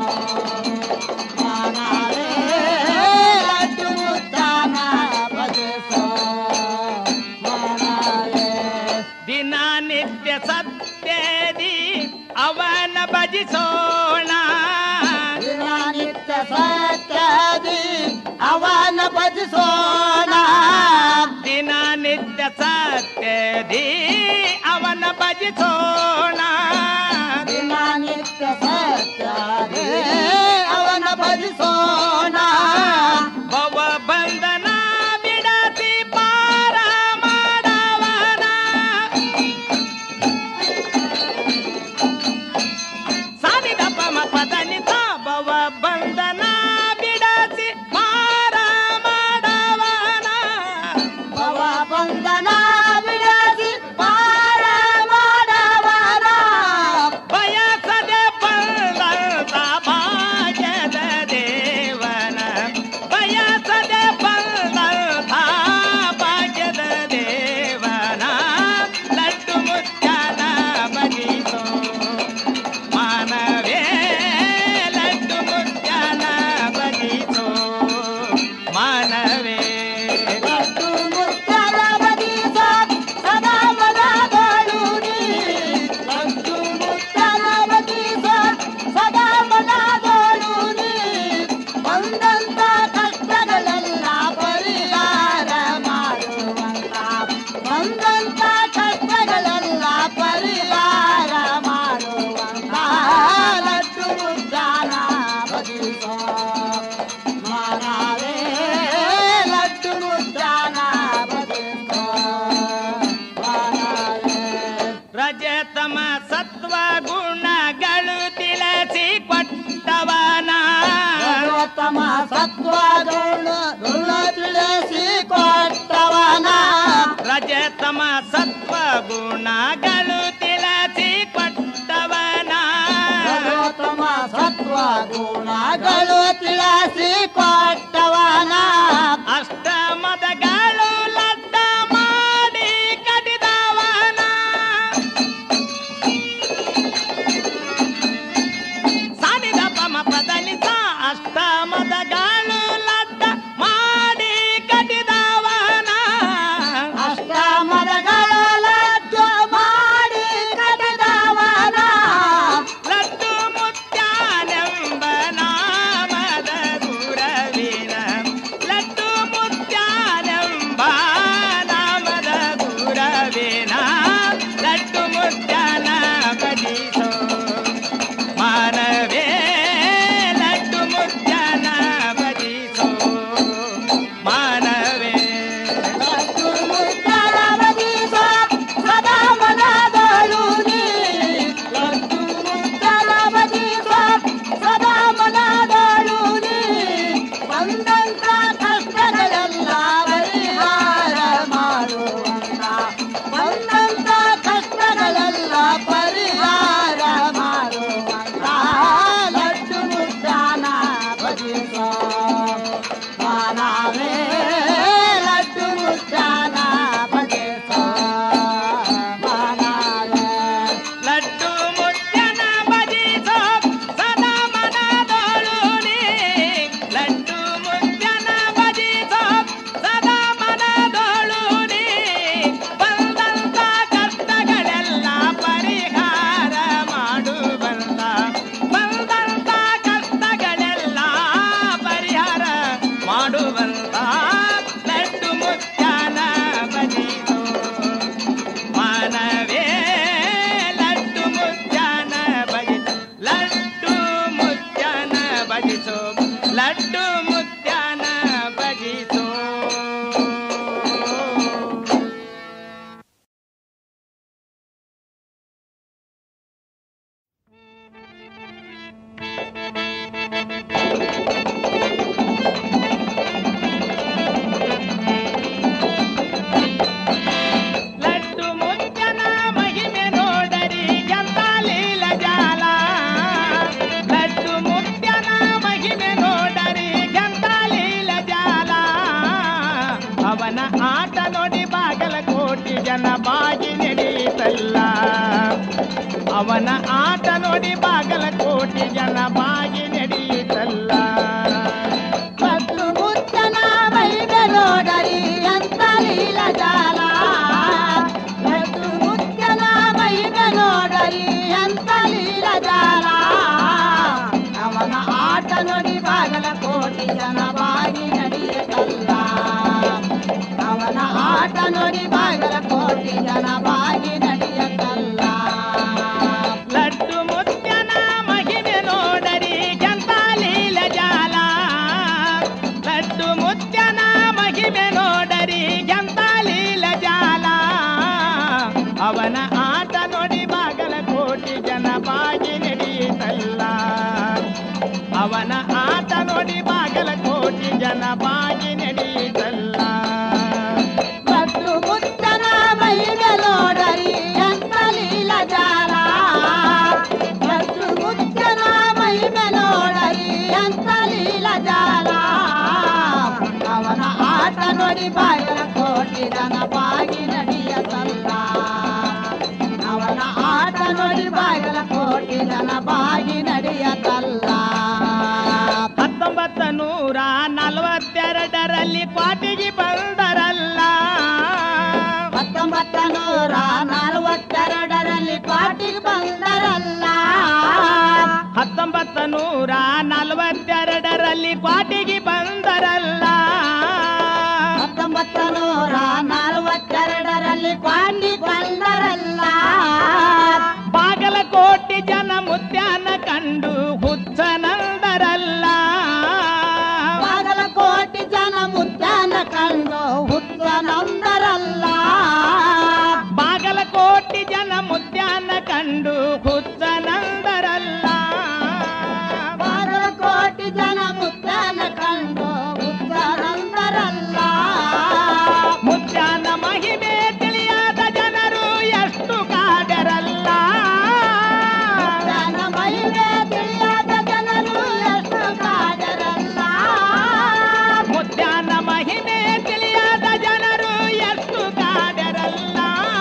ಮಾನವೇ ಲಡ್ಡು ಮುದ್ದನ ಬಗಿಸ ಮಾನವೇ ದಿನನಿತ್ಯ ಸತ್ಯದಿ ಅವನ ಭಜಿಸೋಣ ದಿನನಿತ್ಯ ಸತ್ಯದಿ ಅವನ ಭಜಿಸೋಣ ದಿನನಿತ್ಯ ಸತ್ಯದಿ ಅವನ ಭಜಿಸೋಣ ದಿನನಿತ್ಯ ಸತ್ಯದಿ ಅವನ ಭಜಿಸೋಣ ಭವ ಬಂಧನ ಬಿಡಸಿ ಪಾರ ಮಾಡವನ ಸಾನಿದ ಪಮ ಪದನಿತ ಭವ ಬಂಧನ ಬಿಡಸಿ ಪಾರ ಮಾಡವನ ಭವ ಬಂಧನ ಬಿಡಸಿ ಪಾರ ಮಾಡವನ ಬಯಸದೆ ಬಂದಂತ ಭಾಗ್ಯದ ದೇವನ ಬಯಸದೆ ಬಂದಂತ ಭಾಗ್ಯದ ದೇವನ ಲಡ್ಡು ಮುಚ್ಚನ ಬಗಿಸೋ ಮಾನವೇ ಲಡ್ಡು ಮುಚ್ಚನ ಬಗಿಸೋ ಮಾನವೇ ಲಡ್ಡು ಮುದ್ದನ ಬಗಿಸ ಸದಾ ಮನದೊಳು ನೀ ಲಡ್ಡು ಮುದ್ದನ ಬಗಿಸ ಸದಾ ಮನದೊಳು ನೀ ಬಂದಂತ ಕಷ್ಟಗಳೆಲ್ಲ ಪರಿಹಾರ ಮಾಡುವಂತ ಬಂದಂತ ಕಷ್ಟಗಳೆಲ್ಲ ಪರಿಹಾರ ಮಾಡುವಂತ ಲಡ್ಡು ಮುದ್ದನ ಬಗಿಸ ಮಾನವೇ ಲಡ್ಡು ಮುದ್ದನ ಬಗಿಸ ಮಾನವೇ ರಜತಮ ಸತ್ವ ಗುಣಗಳು ತಿಳಿಸಿ ಕೊಟ್ಟವನ ಸರ್ವೋತ್ತಮ ಸತ್ವಗುಣ ಗುಣ ತಿಳಿಸಿ ಕೊಟ್ಟವನ ರಜತಮ ಸತ್ವ ಗುಣಗಳು ತಿಳಿಸಿ ಕೊಟ್ಟವನ ಸರ್ವೋತ್ತಮ ಸತ್ವ ಗುಣಗಳು ತಿಳಿಸಿ ಕೊಟ್ಟವನ ಅಷ್ಟಮದಗಳು ಲಡ್ಡ ಮಾಡಿ ಕಡಿದವನ ಸಾನಿದ ಪಮ ಪದನಿಸ ಅಷ್ಟಮದಗಳು ಲಡ್ಡ ಮಾಡಿ ಕಡಿದವನ ಅಷ್ಟಮದಗಳ ಲಡ್ಡು ಮಾಡಿ ಕಡಿದವನ ಲಡ್ಡು ಮುತ್ಯಾನೆಂಬ ನಾಮದ ಗುರವಿನ ಲಡ್ಡು ಮುತ್ಯಾನೆಂಬ ನಾಮದ ಗುರವಿನ ಲಡ್ಡು ಮುತ್ಯಾನ ಬದಿಸೋ ಮಾನವೇ ಲಡ್ಡು ಮುತ್ಯಾನ ಬದಿಸೋ ಮಾನವೇ ಲಡ್ಡು ಮುದ್ದನ ಬಗಿಸ ಸದಾ ಮನದೊಳು ನೀ ಲಡ್ಡು ಮುದ್ದನ ಬಗಿಸ ಸದಾ ಮನದೊಳು ನೀ ಬಂದಂತ ಕಷ್ಟಗಳೆಲ್ಲ ಪರಿಹಾರ ಮಾಡುವಂತ ಬಂದಂತ ಕಷ್ಟಗಳೆಲ್ಲ ಲಡ್ಡು ಮುತ್ಯಾನ ಬಗಿಸೋ ಲಡ್ಡು ಮುತ್ಯನ ಮಹಿಮೆ ನೋಡರಿ ಎಂತ ಲೀಲ ಜಾಲ ಲಡ್ಡು ಮುತ್ಯನ ಮಹಿಮೆ ನೋಡರಿ ಎಂತ ಲೀಲ ಜಾಲ ಅವನ ಆಟ ನೋಡಿ ಬಾಗಲಕೋಟಿ ಜನ ಬಾಗಿ ನಡೆಯಿತಲ್ಲ ಅವನ ಆಟ ನೋಡಿ ಬಾಗಲಕೋಟಿ ಜನ ಬಾಗಿ ನಡೆಯಿತಲ್ಲ ಮತ್ತು ಮುತ್ತನ ಮೈಗೆ ನೋಡರಿ ಅಂತ ಲೀಲ ಜಾಲ ಮತ್ತು ಮುತ್ತನ ಮೈಗೆ ನೋಡರಿ ಅಂತ ಲೀಲ ಜಾಲ ಅವನ ಆಟ ನೋಡಿ ಬಾಗಲ ಕೋಟಿ ಜನ ಬಾಗಿ ನಡೆಯತಲ್ಲ ಅವನ ಆಟ ನೋಡಿ ಬಾಗಲ ಕೋಟಿ ಜನ ಬಾಗಿ ನಡೆಯತಲ್ಲ ಲಡ್ಡು ಮುತ್ಯನ ಮಹಿಮೆ ನೋಡರಿ ಎಂತ ಲೀಲ ಜಾಲ ಲಡ್ಡು ಮುತ್ಯನ ಮಹಿಮೆ ನೋಡರಿ ಎಂತ ಲೀಲ ಜಾಲ ಅವನ ಆಟ ನೋಡಿ ಬಾಗಲಕೋಟಿ ಜನ ಬಾಗಿ ನಡೆಯಿತಲ್ಲ ಅವನ ಆಟ ನೋಡಿ ಬಾಗಲಕೋಟಿ ಜನ ಬಾಗಿ ನಡೆಯಿತಲ್ಲ ಮತ್ತು ಮುತ್ತನ ಮೈಗೆ ನೋಡರಿ ಅಂತ ಲೀಲ ಜಾಲ ಮತ್ತು ಮುತ್ತನ ಮೈಗೆ ನೋಡರಿ ಅಂತ ಲೀಲ ಜಾಲ ಅವನ ಆಟ ನೋಡಿ ಬಾಗಿಲ ಕೋಟಿ ಜನ ಬಾಗಿ ನಡೆಯತಲ್ಲ ಅವನ ಆಟ ನೋಡಿ ಬಾಗಿಲ ಕೋಟಿ ಜನ ಬಾಗಿ ನಡೆಯತಲ್ಲ ಹತ್ತೊಂಬತ್ತ ನೂರ ನಲವತ್ತೆರಡರಲ್ಲಿ ಕ್ವಾಟಿಗೆ ಬಂದರಲ್ಲ ಹತ್ತೊಂಬತ್ತ ನೂರ ನಲವತ್ತೆರಡರಲ್ಲಿ ಪಾಟಿಗೆ ಬಂದರಲ್ಲ ಹತ್ತೊಂಬತ್ತ ನೂರ ನಲವತ್ತೆರಡರಲ್ಲಿ ಕ್ವಾಟಿಗೆ ಬಂದರಲ್ಲ ಹತ್ತೊಂಬತ್ತ ನೂರ ನಲವತ್ತೆರಡರಲ್ಲಿ ಪಾಟಿ ಬಂದರಲ್ಲ ಬಾಗಲಕೋಟಿ ಜನ ಮುತ್ಯಾನ ಕಂಡು ಹುಚ್ಚನಂದರಲ್ಲ ಬಾಗಲಕೋಟಿ ಜನ ಮುದ್ದಾನ ಕಂಡು ಹುತ್ತ ನಂದರಲ್ಲ ಬಾಗಲಕೋಟಿ ಜನ ಮುತ್ಯಾನ ಕಂಡು ಹುಚ್ಚನಂದರಲ್ಲ ಬಾಗಲಕೋಟಿ ಜನ ಮುದ್ದಾನ ಕಂಡು ಹುತ್ತ ನಂದರಲ್ಲ ಮುತ್ಯಾನ ಮಹಿಮೆ ತಿಳಿಯಾದ ಜನರು ಎಷ್ಟು ಕಾಡರಲ್ಲ ಜನ ಮಹಿಮೆ ತಿಳಿಯಾದ ಜನರು ಎಷ್ಟು ಕಾಡರಲ್ಲ ಮುತ್ಯಾನ ಮಹಿಮೆ ತಿಳಿಯಾದ ಜನರು ಎಷ್ಟು ಕಾಡರಲ್ಲ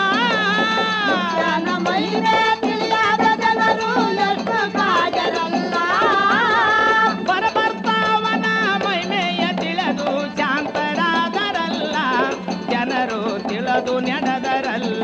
ಜನ ಮಹಿಮೆ ತಿಳಿಯಾದ ಜನರು ಎಷ್ಟು ಕಾಡರಲ್ಲ ಬರಬರ್ತಾವನ ಮಹಿಮೆಯ ತಿಳಿದು ಶಾಂತರಾದರಲ್ಲ ಜನರು ತಿಳಿದು ನಡೆದರಲ್ಲ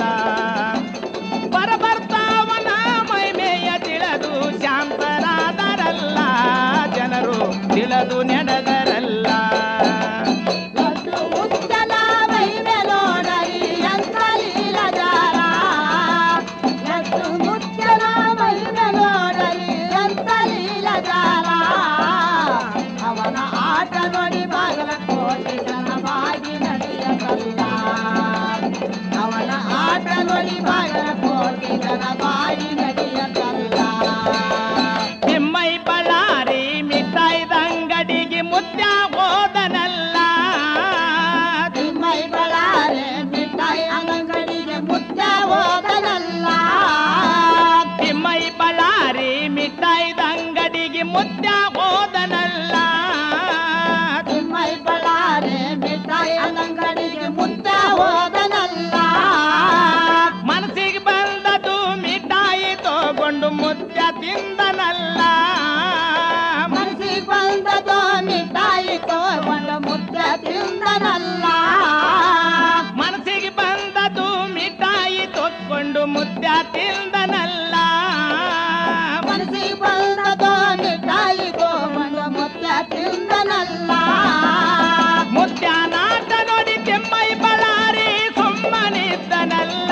ಬರಬರ್ತಾವನ ಮಹಿಮೆಯ ತಿಳಿದು ಶಾಂತರಾದರಲ್ಲ ಜನರು ತಿಳಿದು ನಡೆದರಲ್ಲ ಲಡ್ಡು ಮುತ್ತನ ಮಹಿಮೆ ನೋಡರಿ ಅಂತ ಲೀಲ ಜಾಲ ಲಡ್ಡು ಮುತ್ತನ ಮಹಿಮೆ ನೋಡರಿ ಅಂತ ಲೀಲ ಜಾಲ ಅವನ ಆಟ ನೋಡಿ ಬಾಗಲ ಕೋಟಿ ಜನ ಬಾಗಿ ನಡೆಯಬಲ್ಲ ಅವನ ಆಟ ನೋಡಿ ಬಾಗಲ ಕೋಟಿ ಜನ ಬಾಗಿ ನಡೆಯಬಲ್ಲ ತಿಮ್ಮೈ ಬಳ್ಳಾರಿ ಮಿಠಾಯಿದಂಗಡಿಗೆ ಮುತ್ಯ ಹೋದನಲ್ಲ ತಿಮ್ಮೈ ಬಳ್ಳಾರೆ ಮಿಠಾಯಿ ಅಂಗಡಿಗೆ ಮುತ್ತ ಹೋದನಲ್ಲ ತಿಮ್ಮೈ ಬಳ್ಳಾರಿ ಮಿಠಾಯಿದಂಗಡಿಗೆ ಮುತ್ಯ ಹೋದನಲ್ಲ ತಿಮ್ಮೈ ಬಳ್ಳಾರೆ ಮಿಠಾಯಿ ಅಂಗಡಿಗೆ ಮುತ್ತ ಹೋದನಲ್ಲ ಮನಸ್ಸಿಗೆ ಬಂದದು ಮಿಠಾಯಿ ತಗೊಂಡು ಮುತ್ಯ ತಿಂದನಲ್ಲ ಮನಸ್ಸಿಗೆ ಬಂದದು ಮಿಠಾಯಿ ತಗೊಂಡು ಮುತ್ತ ತಿಂದನಲ್ಲ ಮನಸ್ಸಿಗೆ ಬಂದದು ಮಿಠಾಯಿ ತಗೊಂಡು ಮುತ್ಯ ತಿಂದನಲ್ಲ ಮನಸ್ಸಿಗೆ ಬಂದದು ಮಿಠಾಯಿ ತಗೊಂಡು ಮುತ್ತ ತಿಂದನಲ್ಲ ಮುತ್ಯ ನಾಟ ನೋಡಿ ತಿಮ್ಮೈ ಬಳ್ಳಾರಿ ಸುಮ್ಮನಿದ್ದನಲ್ಲ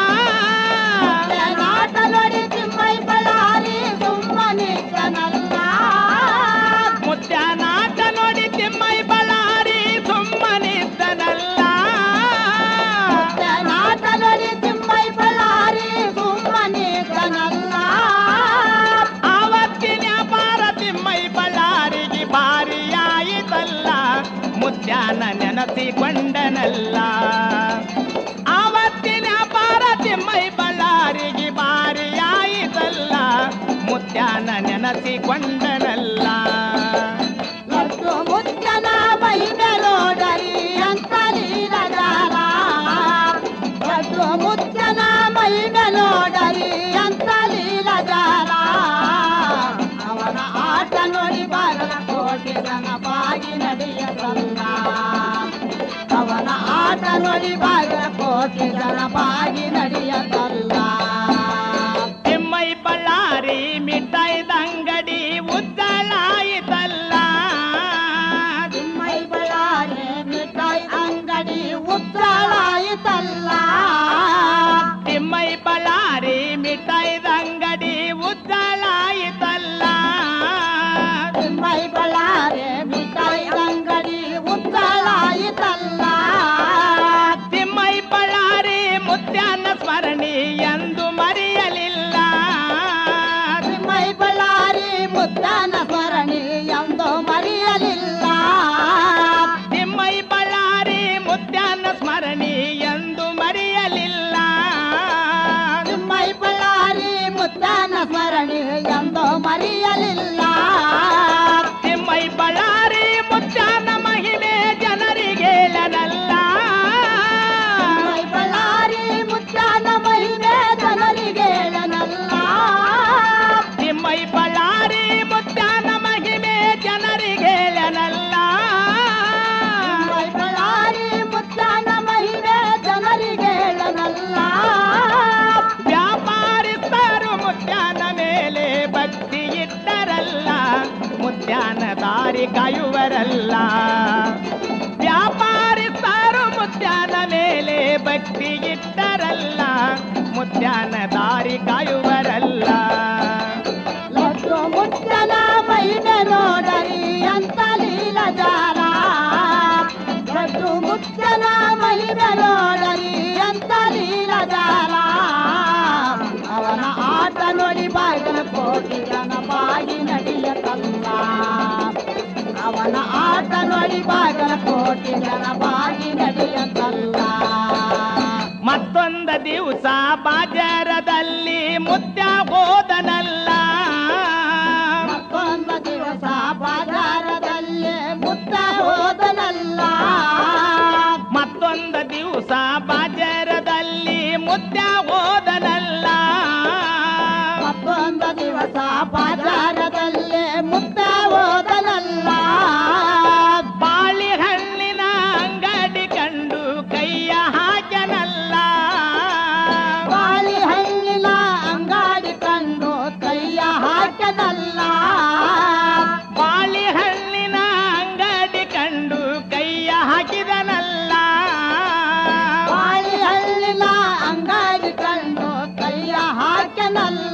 ನಾಟ ನೋಡಿ ತಿಮ್ಮೈ ಬಳ್ಳಾರಿ ಸುಮ್ಮನಿದ್ದನಲ್ಲ ಮುತ್ಯ ನಾಟ ನೆನಸಿಕೊಂಡನಲ್ಲ ಆವತ್ತಿನ ಪಾರ ತಿಮ್ಮೈ ಬಳ್ಳಾರಿಗೆ ಬಾರಿಯಾಯಿತಲ್ಲ ಮುತ್ಯಾನ ನೆನಸಿಕೊಂಡನಲ್ಲ ಲಡ್ಡು ಮುಚ್ಚನ ಮಹಿಮೆ ನೋಡರಿ ಅಂತ ಲೀಲಜಾಲ ಲಡ್ಡು ಮುಚ್ಚನ ಮಹಿಮೆ ನೋಡರಿ ಅಂತ ಲೀಲಜಾಲ ಅವನ ಆಟ ನೋಡಿ ಬಾಗಲ ಕೋಟಿ ಜನ ಬಾಗಿ ನಡೆಯತಲ್ಲ ಅವನ ಆಟ ನೋಡಿ ಬಾಗಲ ಕೋಟಿ ಜನ ಬಾಗಿ ನಡೆಯತಲ್ಲ ತಿಮ್ಮೈ ಬಳ್ಳಾರಿ ಮಿಠಾಯಿದ ಅಂಗಡಿ ಉಜ್ಜಲಾಯಿತಲ್ಲ ತಿಮ್ಮೈ ಬಳ್ಳಾರಿ ಮಿಠಾಯಿ ಅಂಗಡಿ ಉತ್ತರಾಯಿತಲ್ಲ ತಿಮ್ಮೈ ಬಳ್ಳಾರಿ ಮಿಠಾಯಿದ ಅಂಗಡಿ ಉಜ್ಜಲಾಯಿತಲ್ಲ ತಿಮ್ಮೈ ಬಳ್ಳಾರಿ ಮಿಠಾಯಿ ಅಂಗಡಿ ಉತ್ತರಾಯಿತಲ್ಲ ತಿಮ್ಮೈ ಬಳ್ಳಾರಿ ಮುತ್ಯಾನ ಸ್ಮರಣಿ ಎಂದು ಮರೆಯಲಿಲ್ಲ ತಿಮ್ಮೈ ಬಳ್ಳಾರಿ ಮುದ್ದಾನ ಸ್ಮರಣಿ ಎಂದು ಮರೆಯಲಿಲ್ಲ ತಿಮ್ಮೈ ಬಳ್ಳಾರಿ ಮುತ್ಯಾನ ಸ್ಮರಣಿ ಎಂದು ಮರೆಯಲಿಲ್ಲ ತಿಮ್ಮೈ ಬಳ್ಳಾರಿ ಮುದ್ದಾನ ಸ್ಮರಣಿ ಎಂದು ಮರೆಯಲಿಲ್ಲ ತಿಮ್ಮೈ ಬಳ್ಳಾರಿ ಮುತ್ಯಾನ ಮಹಿಮೆ ಜನರಿಗೇಳನಲ್ಲ ತಿಮ್ಮೈ ಬಳ್ಳಾರಿ ಮುದ್ದಾನ ಮಹಿಮೆ ಜನರಿಗೇಳನಲ್ಲ ತಿಮ್ಮೈ ಬಳ್ಳಾರಿ ಮುತ್ಯಾನ ಮಹಿಮೆ ಜನರಿಗೇಳನಲ್ಲ ತಿಮ್ಮೈ ಬಳ್ಳಾರಿ ಮುದ್ದಾನ ಮಹಿಮೆ ಜನರಿಗೇಳನಲ್ಲ ವ್ಯಾಪಾರಿಸ್ತರು ಮುತ್ಯಾನ ಮೇಲೆ ಭಕ್ತಿ ಇಟ್ಟರಲ್ಲ ಮುತ್ಯಾನ ದಾರಿ ಕಾಯುವರಲ್ಲ ವ್ಯಾಪಾರಿಸ್ತರು ಮುತ್ಯಾನ ಮೇಲೆ ಭಕ್ತಿ ಇಟ್ಟರಲ್ಲ ಮುತ್ಯಾನ ದಾರಿ ಕಾಯುವರಲ್ಲ ಲಡ್ಡು ಮುಚ್ಚನ ಮಹಿಮೆ ನೋಡರಿ ಅಂತ ಲೀಲಜಾಲ ಲಡ್ಡು ಮುಚ್ಚನ ಮಹಿಮೆ ನೋಡರಿ ಅಂತ ಲೀಲಜಾಲ ಅವನ ಆಟ ನೋಡಿ ಬಾಗಿಲ ಕೋಟಿ ಜನ ಬಾಗಿ ನಡೆಯತಲ್ಲ ಅವನ ಆಟ ನೋಡಿ ಬಾಗಿಲ ಕೋಟಿ ಜನ ಬಾಗಿ ನಡೆಯತಲ್ಲ ಮತ್ತೊಂದು ದಿವಸ ಬಾಜಾರದಲ್ಲಿ ಮುತ್ಯ ಹೋದನಲ್ಲ ಮತ್ತೊಂದು ದಿವಸ ಬಾಜಾರದಲ್ಲಿ ಮುತ್ತ ಹೋದನಲ್ಲ ಮತ್ತೊಂದು ದಿವಸ ಬಾಜಾರದಲ್ಲಿ ಮುತ್ಯ ಹೋದನಲ್ಲ ಮತ್ತೊಂದು ದಿವಸ ಬಾಜಾರದಲ್ಲಿ ಮುತ್ತ ಹೋದನಲ್ಲ ಬಾಳಿಹಣ್ಣಿನ ಅಂಗಡಿ ಕಂಡು ಕೈಯ ಹಾಕನಲ್ಲ ಬಾಳಿ ಹಣ್ಣಿನ ಅಂಗಡಿ ಕಂಡು ಕೈಯ ಹಾಕನಲ್ಲ ಬಾಳಿಹಣ್ಣಿನ ಅಂಗಡಿ ಕಂಡು ಕೈಯ ಹಾಕಿದನಲ್ಲ ಬಾಳಿ ಹಣ್ಣಿನ ಅಂಗಡಿ ಕಂಡು ಕೈಯ ಹಾಕನಲ್ಲ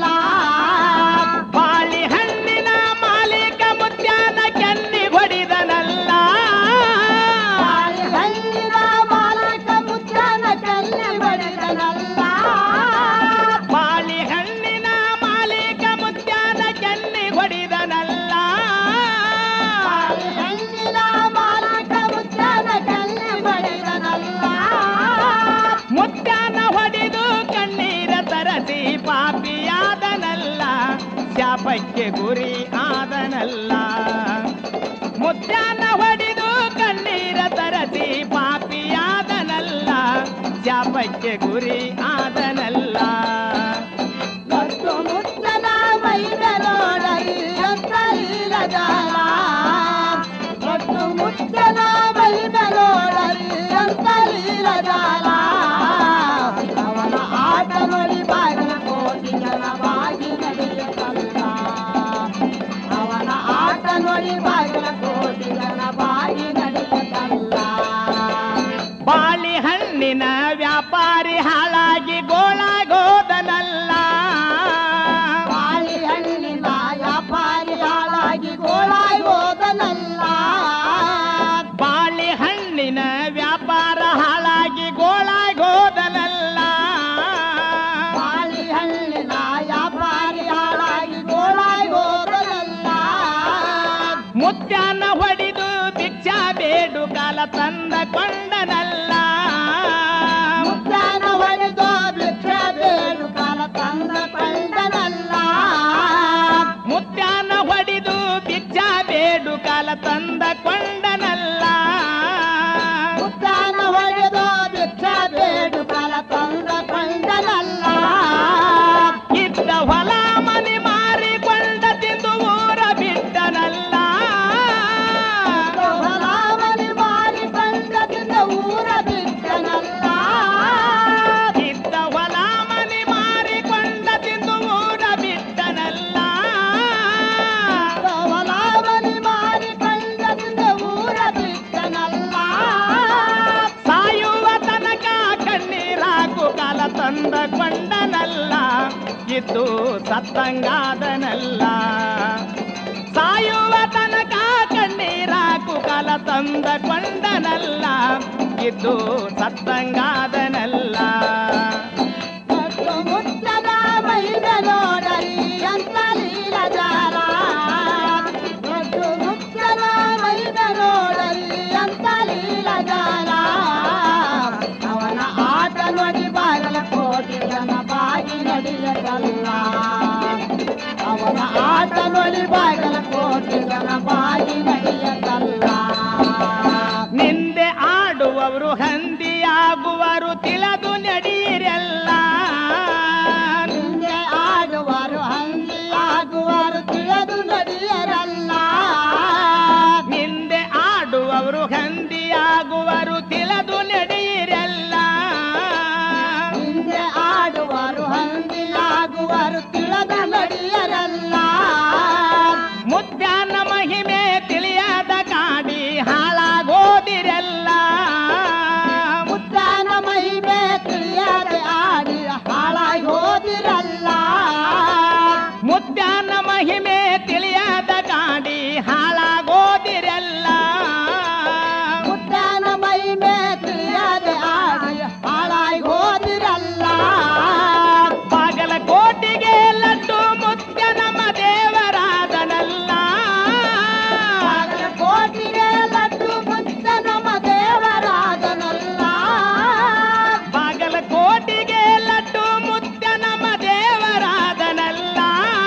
ಬಾಳಿಹಣ್ಣಿನ ಮಾಲೀಕ ಮುತ್ಯಾನ ಕೆನ್ನಿ ಹೊಡಿದನಲ್ಲ ಬಾಳಿ ಹಣ್ಣಿನ ಮಾಲಕ ಮುಚ್ಚನ ಕಲ್ಲಿ ಬಡಿದನಲ್ಲ ಬಾಳಿಹಣ್ಣಿನ ಮಾಲೀಕ ಮುತ್ಯಾನ ಕೆನ್ನಿ ಹೊಡಿದನಲ್ಲ ಬಾಳಿ ಹಣ್ಣಿನ ಮಾಲಕ ಮುಚ್ಚನ ಕಲ್ಲಿ ಬಡಿದನಲ್ಲ ಮುತ್ಯಾನ ಹೊಡೆದು ಕಣ್ಣೀರ ತರಸಿ ಪಾಪಿಯಾದನಲ್ಲ ಶಾಪಕ್ಕೆ ಗುರಿ ಆದನಲ್ಲ ಮುತ್ಯಾನ ಹೊಡೆದು ಕಣ್ಣೀರ ತರಸಿ ಪಾಪಿಯಾದನಲ್ಲ ಶಾಪಕ್ಕೆ ಗುರಿ ಆದನಲ್ಲ ಲಡ್ಡು ಮುಚ್ಚನ ಮೈದೆ ನೋಡರಿ ಅಂತ ಲೀಲಜಾಲ ಲಡ್ಡು ಮುಚ್ಚನ ಮೈದೆ ನೋಡರಿ ಅಂತ ಲೀಲಜಾಲ ಅವನ ಆಟ ನೋಡಿ ಬಾಗಿಲ ಕೋಟಿ ಜನ ಬಾಗಿ ನಡೆಯತಲ್ಲ ಅವನ ಆಟ ನೋಡಿ ಬಾಗಿಲ ಕೋಟಿ ಜನ ಬಾಗಿ ನಡೆಯತಲ್ಲ ಬಾಳಿಹಣ್ಣಿನ ವ್ಯಾಪಾರಿ ಹಾಳಾಗಿ ಗೋಳಾಗೋದನಲ್ಲ ಬಾಳಿ ಹಣ್ಣಿನ ವ್ಯಾಪಾರಿ ಹಾಳಾಗಿ ಗೋಳಾಗಿ ಹೋದನಲ್ಲ ಬಾಳಿಹಣ್ಣಿನ ವ್ಯಾಪಾರ ಹಾಳಾಗಿ ಗೋಳಾಗೋದನಲ್ಲ ಬಾಳಿ ಹಣ್ಣಿನ ವ್ಯಾಪಾರಿ ಹಾಳಾಗಿ ಗೋಳಾಗಿ ಹೋದನಲ್ಲ ಮುತ್ಯಾನ ಹೊಡೆದು ಭಿಕ್ಷಾ ಬೇಡು ಕಾಲ ಕಾಲ ತಂದ ಕೊಂಡನಲ್ಲ ಮುದ್ದಾನ ಹೊಡೆದು ಭಿಕ್ಷೆ ಬೇಡು ಕಾಲ ತಂದ ಕೊಂಡನಲ್ಲ ಮುತ್ಯಾನ ಹೊಡಿದು ಭಿಕ್ಷಾ ಬೇಡು ಕಾಲ ತಂದ ಕೊಂಡನಲ್ಲ ಮುದ್ದಾನ ಹೊಡೆದು ಭಿಕ್ಷೆ ಬೇಡು ಕಾಲ ತಂದ ಕೊಂಡನಲ್ಲ ಇದ್ದ ಹೊಲ ಮನೆ ಮಾರಿಕೊಂಡ ತಿಂದು ಊರ ಬಿಟ್ಟನಲ್ಲ ಹೊಲಾವಲಿ ಮಾರಿ ಕಂಡದಿಂದ ಊರ ಬಿಟ್ಟನಲ್ಲ ಇದ್ದ ಹೊಲ ಮನೆ ಮಾರಿಕೊಂಡ ತಿಂದು ಊರ ಬಿಟ್ಟನಲ್ಲ ಹೊಲಾವಲಿ ಮಾರಿ ಕಂಡದಿಂದ ಊರ ಬಿಟ್ಟನಲ್ಲ ಸಾಯುವ ತನಕ ಕಣ್ಣೀರಾಕು ಕಾಲ ತಂದ ಕೊಂಡನಲ್ಲ ಇದ್ದು ಸತ್ತಂಗಾದನಲ್ಲ ಸಾಯುವ ತನಕ ಕಣ್ಣೀರಾಕು ಕಾಲ ತಂದ ಕೊಂಡನಲ್ಲ ಇದ್ದು ಸತ್ತಂಗಾದನಲ್ಲ ಮತ್ತು ಮುತ್ತದ ಮೈದ ನೋಡಲಿ ಅಂತ ಲೀಲಜಾಲ ಮತ್ತು ಮುತ್ತದ ಮೈದ ನೋಡಲಿ ಅಂತ ಲೀಲಜಾಲ ಅವನ ಆಟ ನೋಡಿ ಬಾಗಲ ಕೋಟಿ ಜನ ಬಾಗಿ ನಡೆಯದಲ್ಲ ಅವನ ಆಟ ನೋಡಿ ಬಾಗಲ ಕೋಟಿ ಜನ ಬಾಗಿ ನಡೆಯದಲ್ಲ ನಿಂದೆ ಆಡುವವರು ಹಂದಿಯಾಗುವರು ತಿಳಿದು ನಡೆಯಿರಲ್ಲ ಹಿಂದೆ ಆಡುವರು ಹಂದಿಯಾಗುವರು ತಿಳಿದು ನಡೆಯರಲ್ಲ ನಿಂದೆ ಆಡುವವರು ಹಂದಿಯಾಗುವರು ತಿಳಿದು ನಡೆಯಿರಲ್ಲ ಹಿಂದೆ ಆಡುವರು ಹಂದಿಯಾಗುವರು ತಿಳಿದ ನಡೆಯರಲ್ಲ ಮುತ್ಯಾನ ಮಹಿಮೆ ತಿಳಿಯದ ಕಾಡಿ ಹಾಳಾಗೋದಿರಲ್ಲ ಮುದ್ದಾನ ಮಹಿಮೆ ತಿಳಿಯದೆ ಆಡಿ ಹಾಳಾಗಿ ಹೋದಿರಲ್ಲ ಮುತ್ಯಾನ ಮಹಿಮೆ ತಿಳಿಯದ ಕಾಡಿ ಹಾಳಾಗೋದಿರಲ್ಲ ಮುದ್ದಾನ ಮಹಿಮೆ ತಿಳಿಯದೆ ಆಡಿ ಹಾಳಾಗಿ ಹೋದಿರಲ್ಲ ಬಾಗಲಕೋಟಿಗೆ ಲಡ್ಡು ಮುತ್ಯ ನಮ್ಮ ದೇವರಾದನಲ್ಲ ಕೋಟಿಗೆ ಲಡ್ಡು ಮುತ್ತ ನಮ್ಮ ದೇವರಾದನಲ್ಲ ಬಾಗಲಕೋಟಿಗೆ ಲಡ್ಡು ಮುತ್ಯ ನಮ್ಮ ದೇವರಾದನಲ್ಲ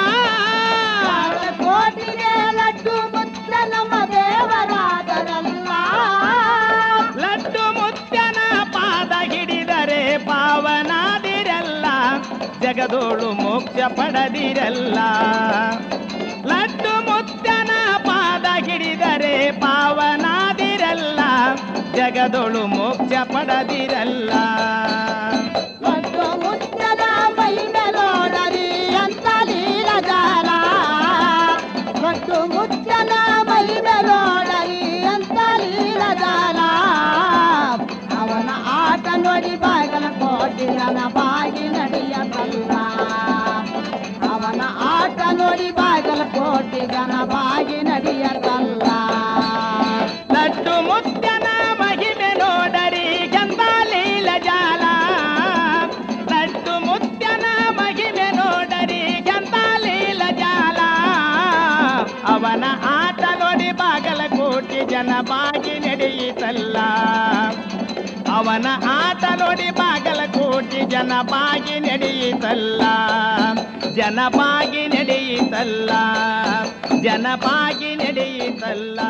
ಕೋಟಿಗೆ ಲಡ್ಡು ಮುತ್ತ ನಮ್ಮ ದೇವರಾದನಲ್ಲ ಲಡ್ಡು ಮುತ್ಯನ ಪಾದ ಹಿಡಿದರೆ ಪಾವನಾದಿರಲ್ಲ ಜಗದೋಳು ಮೋಕ್ಷ ಪಡೆದಿರಲ್ಲ ಲಡ್ಡು ಮುತ್ಯನ ಪಾದ ಹಿಡಿದರೆ ಪಾವನಾದಿರಲ್ಲ ಜಗದೋಳು ಮೋಕ್ಷ ಪಡೆದಿರಲ್ಲ ಲಡ್ಡು ಮುತ್ತದ ಮಹಿಮೆ ನೋಡರಿ ಅಂತ ಲೀಲಜಾಲ ಲಡ್ಡು ಮುತ್ತನ ಮಹಿಮೆ ನೋಡರಿ ಅಂತ ಲೀಲಜಾಲ ಅವನ ಆಟ ನೋಡಿ ಬಾಗಲ ಕೋಟಿ ಜನ ಬಾಗಿ ನಡೆಯಬಲ್ಲ ಅವನ ಆಟ ನೋಡಿ ಬಾಗಲ ಕೋಟಿ ಜನ ಬಾಗಿ ನಡೆಯಬಲ್ಲ ಲಡ್ಡು ಮುತ್ಯನ ಮಹಿಮೆ ನೋಡರಿ ಗಂಧ ಲೀಲ ಜಾಲ ಲಡ್ಡು ಮುತ್ಯನ ಮಹಿಮೆ ನೋಡರಿ ಗಂಧ ಲೀಲ ಜಾಲ ಅವನ ಆಟ ನೋಡಿ ಬಾಗಲಕೋಟಿ ಜನ ಬಾಗಿ ನಡೆಯಿತಲ್ಲ ಅವನ ಆಟ ನೋಡಿ ಬಾಗಲಕೋಟಿ ಜನ ಬಾಗಿ ನಡೆಯಿತಲ್ಲ ಜನ ಬಾಗಿ ನಡೆಯಿತಲ್ಲ ಜನ ಬಾಗಿ ನಡೆಯಿತಲ್ಲ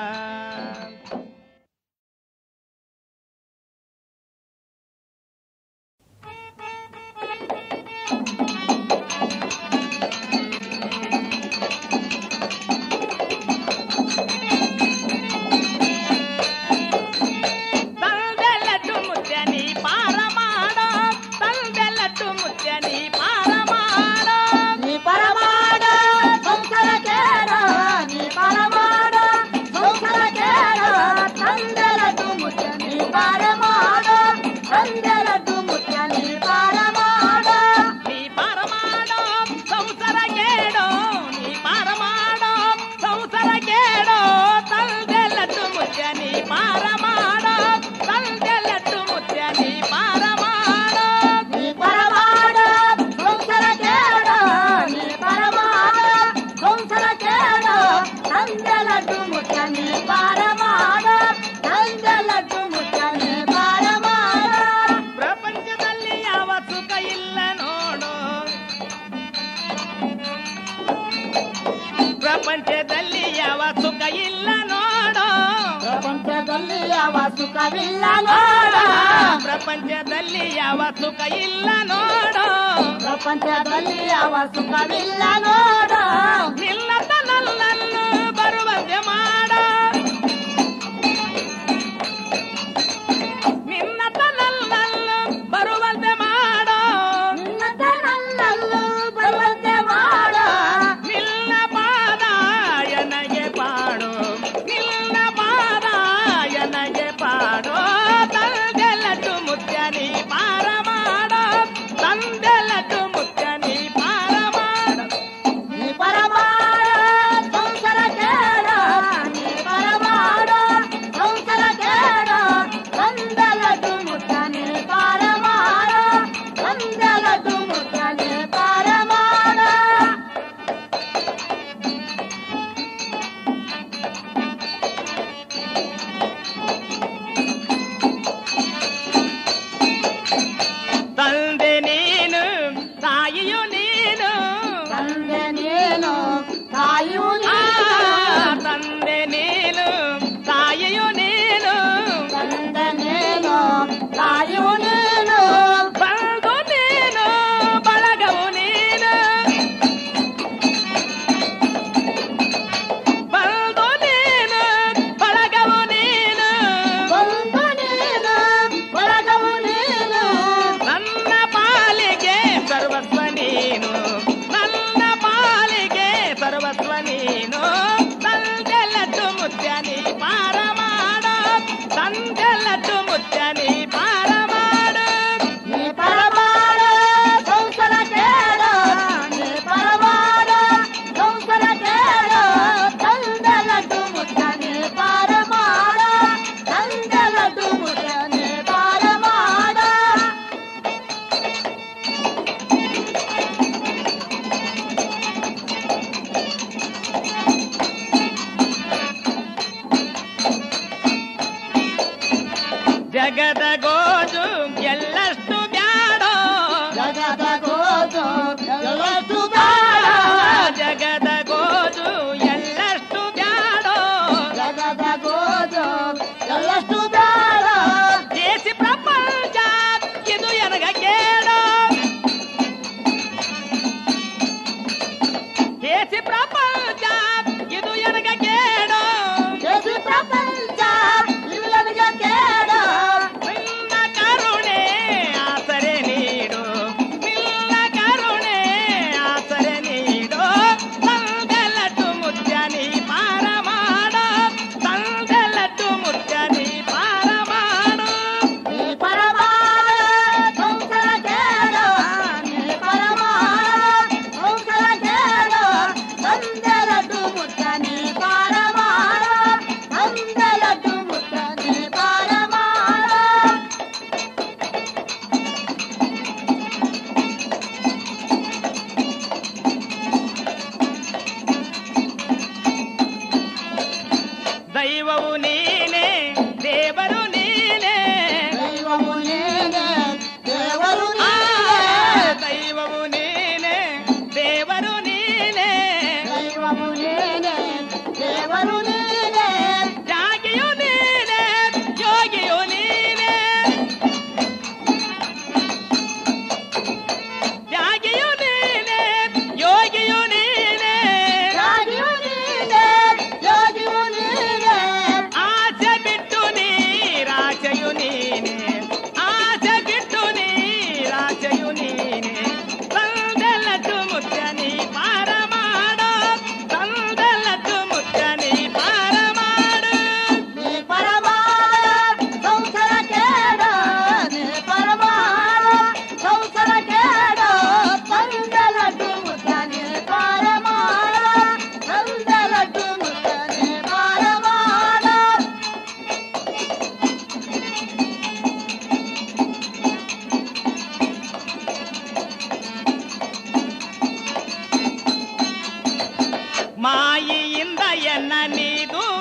ತಂದೆಲ್ಲಟ್ಟು ಮುತ್ಯ ನೀ ಪಾರ ಮಾಡೋ ತಂದೆಲ್ಲಟ್ಟು ಮುತ್ಯ ನೀ ಪಾರ ಮಾಡೋ ನೀ ಪರಮಾಡ ಸಂಸಾರ ಕೇಳ ನೀ ಪರಮಾಡ ಸಂಸಾರ ಪ್ರಪಂಚದಲ್ಲಿ ಯಾವ ಸುಖ ಇಲ್ಲ ನೋಡೋ ಪ್ರಪಂಚದಲ್ಲಿ ಯಾವ ಸುಖವಿಲ್ಲ ನೋಡ ಪ್ರಪಂಚದಲ್ಲಿ ಯಾವ ಸುಖ ಇಲ್ಲ ನೋಡೋ ಪ್ರಪಂಚದಲ್ಲಿ ಯಾವ ಸುಖವಿಲ್ಲ ನೋಡ ನಿಲ್ಲದ ನಲ್ಲನ್ನು ಬರುವಂತೆ ಮಾಡ ನಿನ್ನತ ನಲ್ಲನ್ನು ಬರುವಂತೆ ಮಾಡೋ ನಿನ್ನ ತನಲ್ಲಲ್ಲೂ ಬರುವಂತೆ ಮಾಡ ನಿನ್ನ ಪಾದಾಯನಗೆ ಪಾಡು ನಿನ್ನ ಪಾದಾಯನಗೆ ಪಾಡು ತಂದೆಲಟ್ಟು ಮುತ್ಯ ನೀ ಪಾರ ಮಾಡೋ ತಂದೆಲಟ್ಟು ಮುತ್ಯ ನೀ ಪಾರ ಮಾಡೋ ನೀ ಪರಮಾಡ ಸಂಸಾರ ಕೇಳ ನೀ ಪರಮಾಡ ಸಂಸಾರ ಕೇಳ ತಂದಲದು ಮುತ್ತ ನೀ ಪಾರ ಮಾಡ ತಂದಲದು ಮುತ್ತ ನೀ ಪಾರ ಮಾಡ ತಂದೆ ನೀನು ತಾಯಿಯು ನೀನು ತಂದೆ ನೀನು ತಾಯಿಯು ಆ, ನೀನು ತಂದೆ ನೀನು ತಾಯಿಯು ನೀನು ತಂದೆ ನೀನು ತಾಯಿಯು ನೀನು ಬಂದು ನೀನು ಬಳಗವು ನೀನು ಬಂದು ನೀನು ಬಳಗವು ನೀನು ಒಂದು ನೀನು ಒಳಗವು ನೀನು ನನ್ನ ಪಾಲಿಗೆ ಸರ್ವಸ್ವ ನೀನು ನನ್ನ ಪಾಲಿಗೆ ಸರ್ವಸ್ವ ನೀನು ತಂದೆಲ್ಲಟ್ಟು ಮುತ್ಯ ನೀ ಪಾರ ಮಾಡ ತಂದೆಲ್ಲಟ್ಟು ಮುತ್ಯ ನೀ ಪಾರ ಮಾಡು ನೀ ಪರಮಾಡ ಸಂಸಾರ ಕೇಳ ನೀ ಪರಮಾಡ ಸಂಸಾರ ಕೇಳ ತಂದಲದು ಮುತ್ತ ನೀ ಪಾರ ಮಾಡ ತಂದಲದು ಮುತ್ತ ನೀ ಪಾರ ಮಾಡ ಜಗದ ಗೋಜು ಎಲ್ಲಷ್ಟು ಬ್ಯಾಡೋ ಜಗದ ಗೋಜು ಎಲ್ಲಷ್ಟು ಬೇಡ ಜಗದ ಗೋಜು ಎಲ್ಲಷ್ಟು ಬ್ಯಾಡೋ ಜಗದ ಗೋಜು ಎಲ್ಲಷ್ಟು ಬೇಡ ದೇಸಿ ಪ್ರಪಂಚ ಇದು ಎನಗ ಕೇಳೋ ದೇಸಿ ಪ್ರಪಂಚ ಇದು ಎನಗ ಕೇಳೋ ದೇಸಿ ಪ್ರಪಂಚ ಇವುಗಳಿಗೆ ಕೇಳ ನಿನ್ನ ಕರುಣೆ ಆಸರೆ ನೀಡು ನಿನ್ನ ಕರುಣೆ ಆಸರೆ ನೀಡು ತಂದೆಲ್ಲಟ್ಟು ಮುತ್ಯ ನೀ ಪಾರ ಮಾಡ ತಂದೆಲ್ಲಟ್ಟು ಮುತ್ಯ ನೀ ಪಾರ ಮಾಡು ನೀ ಪರಮಾಣ ಸಂಸಾರ ಕೇಳ ನೀ ಪರಮಾಣ ಸಂಸಾರ ಕೇಳ ತಂದೆಲದು ಮುತ್ತ ನೀ ಪಾರ ಮಾಡ ತಂದೆಲದು ಮುತ್ತ ನೀ ಪಾರ ಮಾಡ ದೈವವು ನೀನೇ ದೇವರು ನೀನೇ ದೈವವು ನೀನೆ ದೇವರು ಆ, ನೀನೆ ದೈವವು ನೀನೇ ದೇವರು ನೀನೇ ದೈವವು ನೀನೆ ದೇವರು ನೀನೆ ಜಾಗಿಯು ನೀನೇ ಯೋಗಿಯು ನೀನೇ ಜಾಗಿಯು ನೀನೇ ಯೋಗಿಯು ನೀನೇ ರಾಗಿಯು ನೀನೆ ಯೋಗಿಯು ನೀನೆ ಆಸೆ ಬಿಟ್ಟು ನೀರಾಚೆಯು ನೀನೆ ಆಸೆ ಬಿಟ್ಟು ನೀರಾಚೆಯು ನೀನೆ ತಂದೆಲ್ಲಟ್ಟು ಮುತ್ಯ ನೀ ಪಾರ ಮಾಡು ತಂದೆಲ್ಲಟ್ಟು ಮುತ್ಯ ನೀ ಪಾರ ಮಾಡು ನೀ ಪರಮಾಣ ಸಂಸಾರ ಕೇಳ ನೀ ಪರಮಾಣ ಸಂಸಾರ ಕೇಳ ತಂದಲಡ್ಡು ಮುತ್ತ ನೀ ಪರಮಾಣ ತಂದಲಡ್ಡು ಮುತ್ತ ನೀ ಪರಮಾಣ ಮಾಯಿಯಿಂದ ಎನ್ನ ನೀ ದೂರ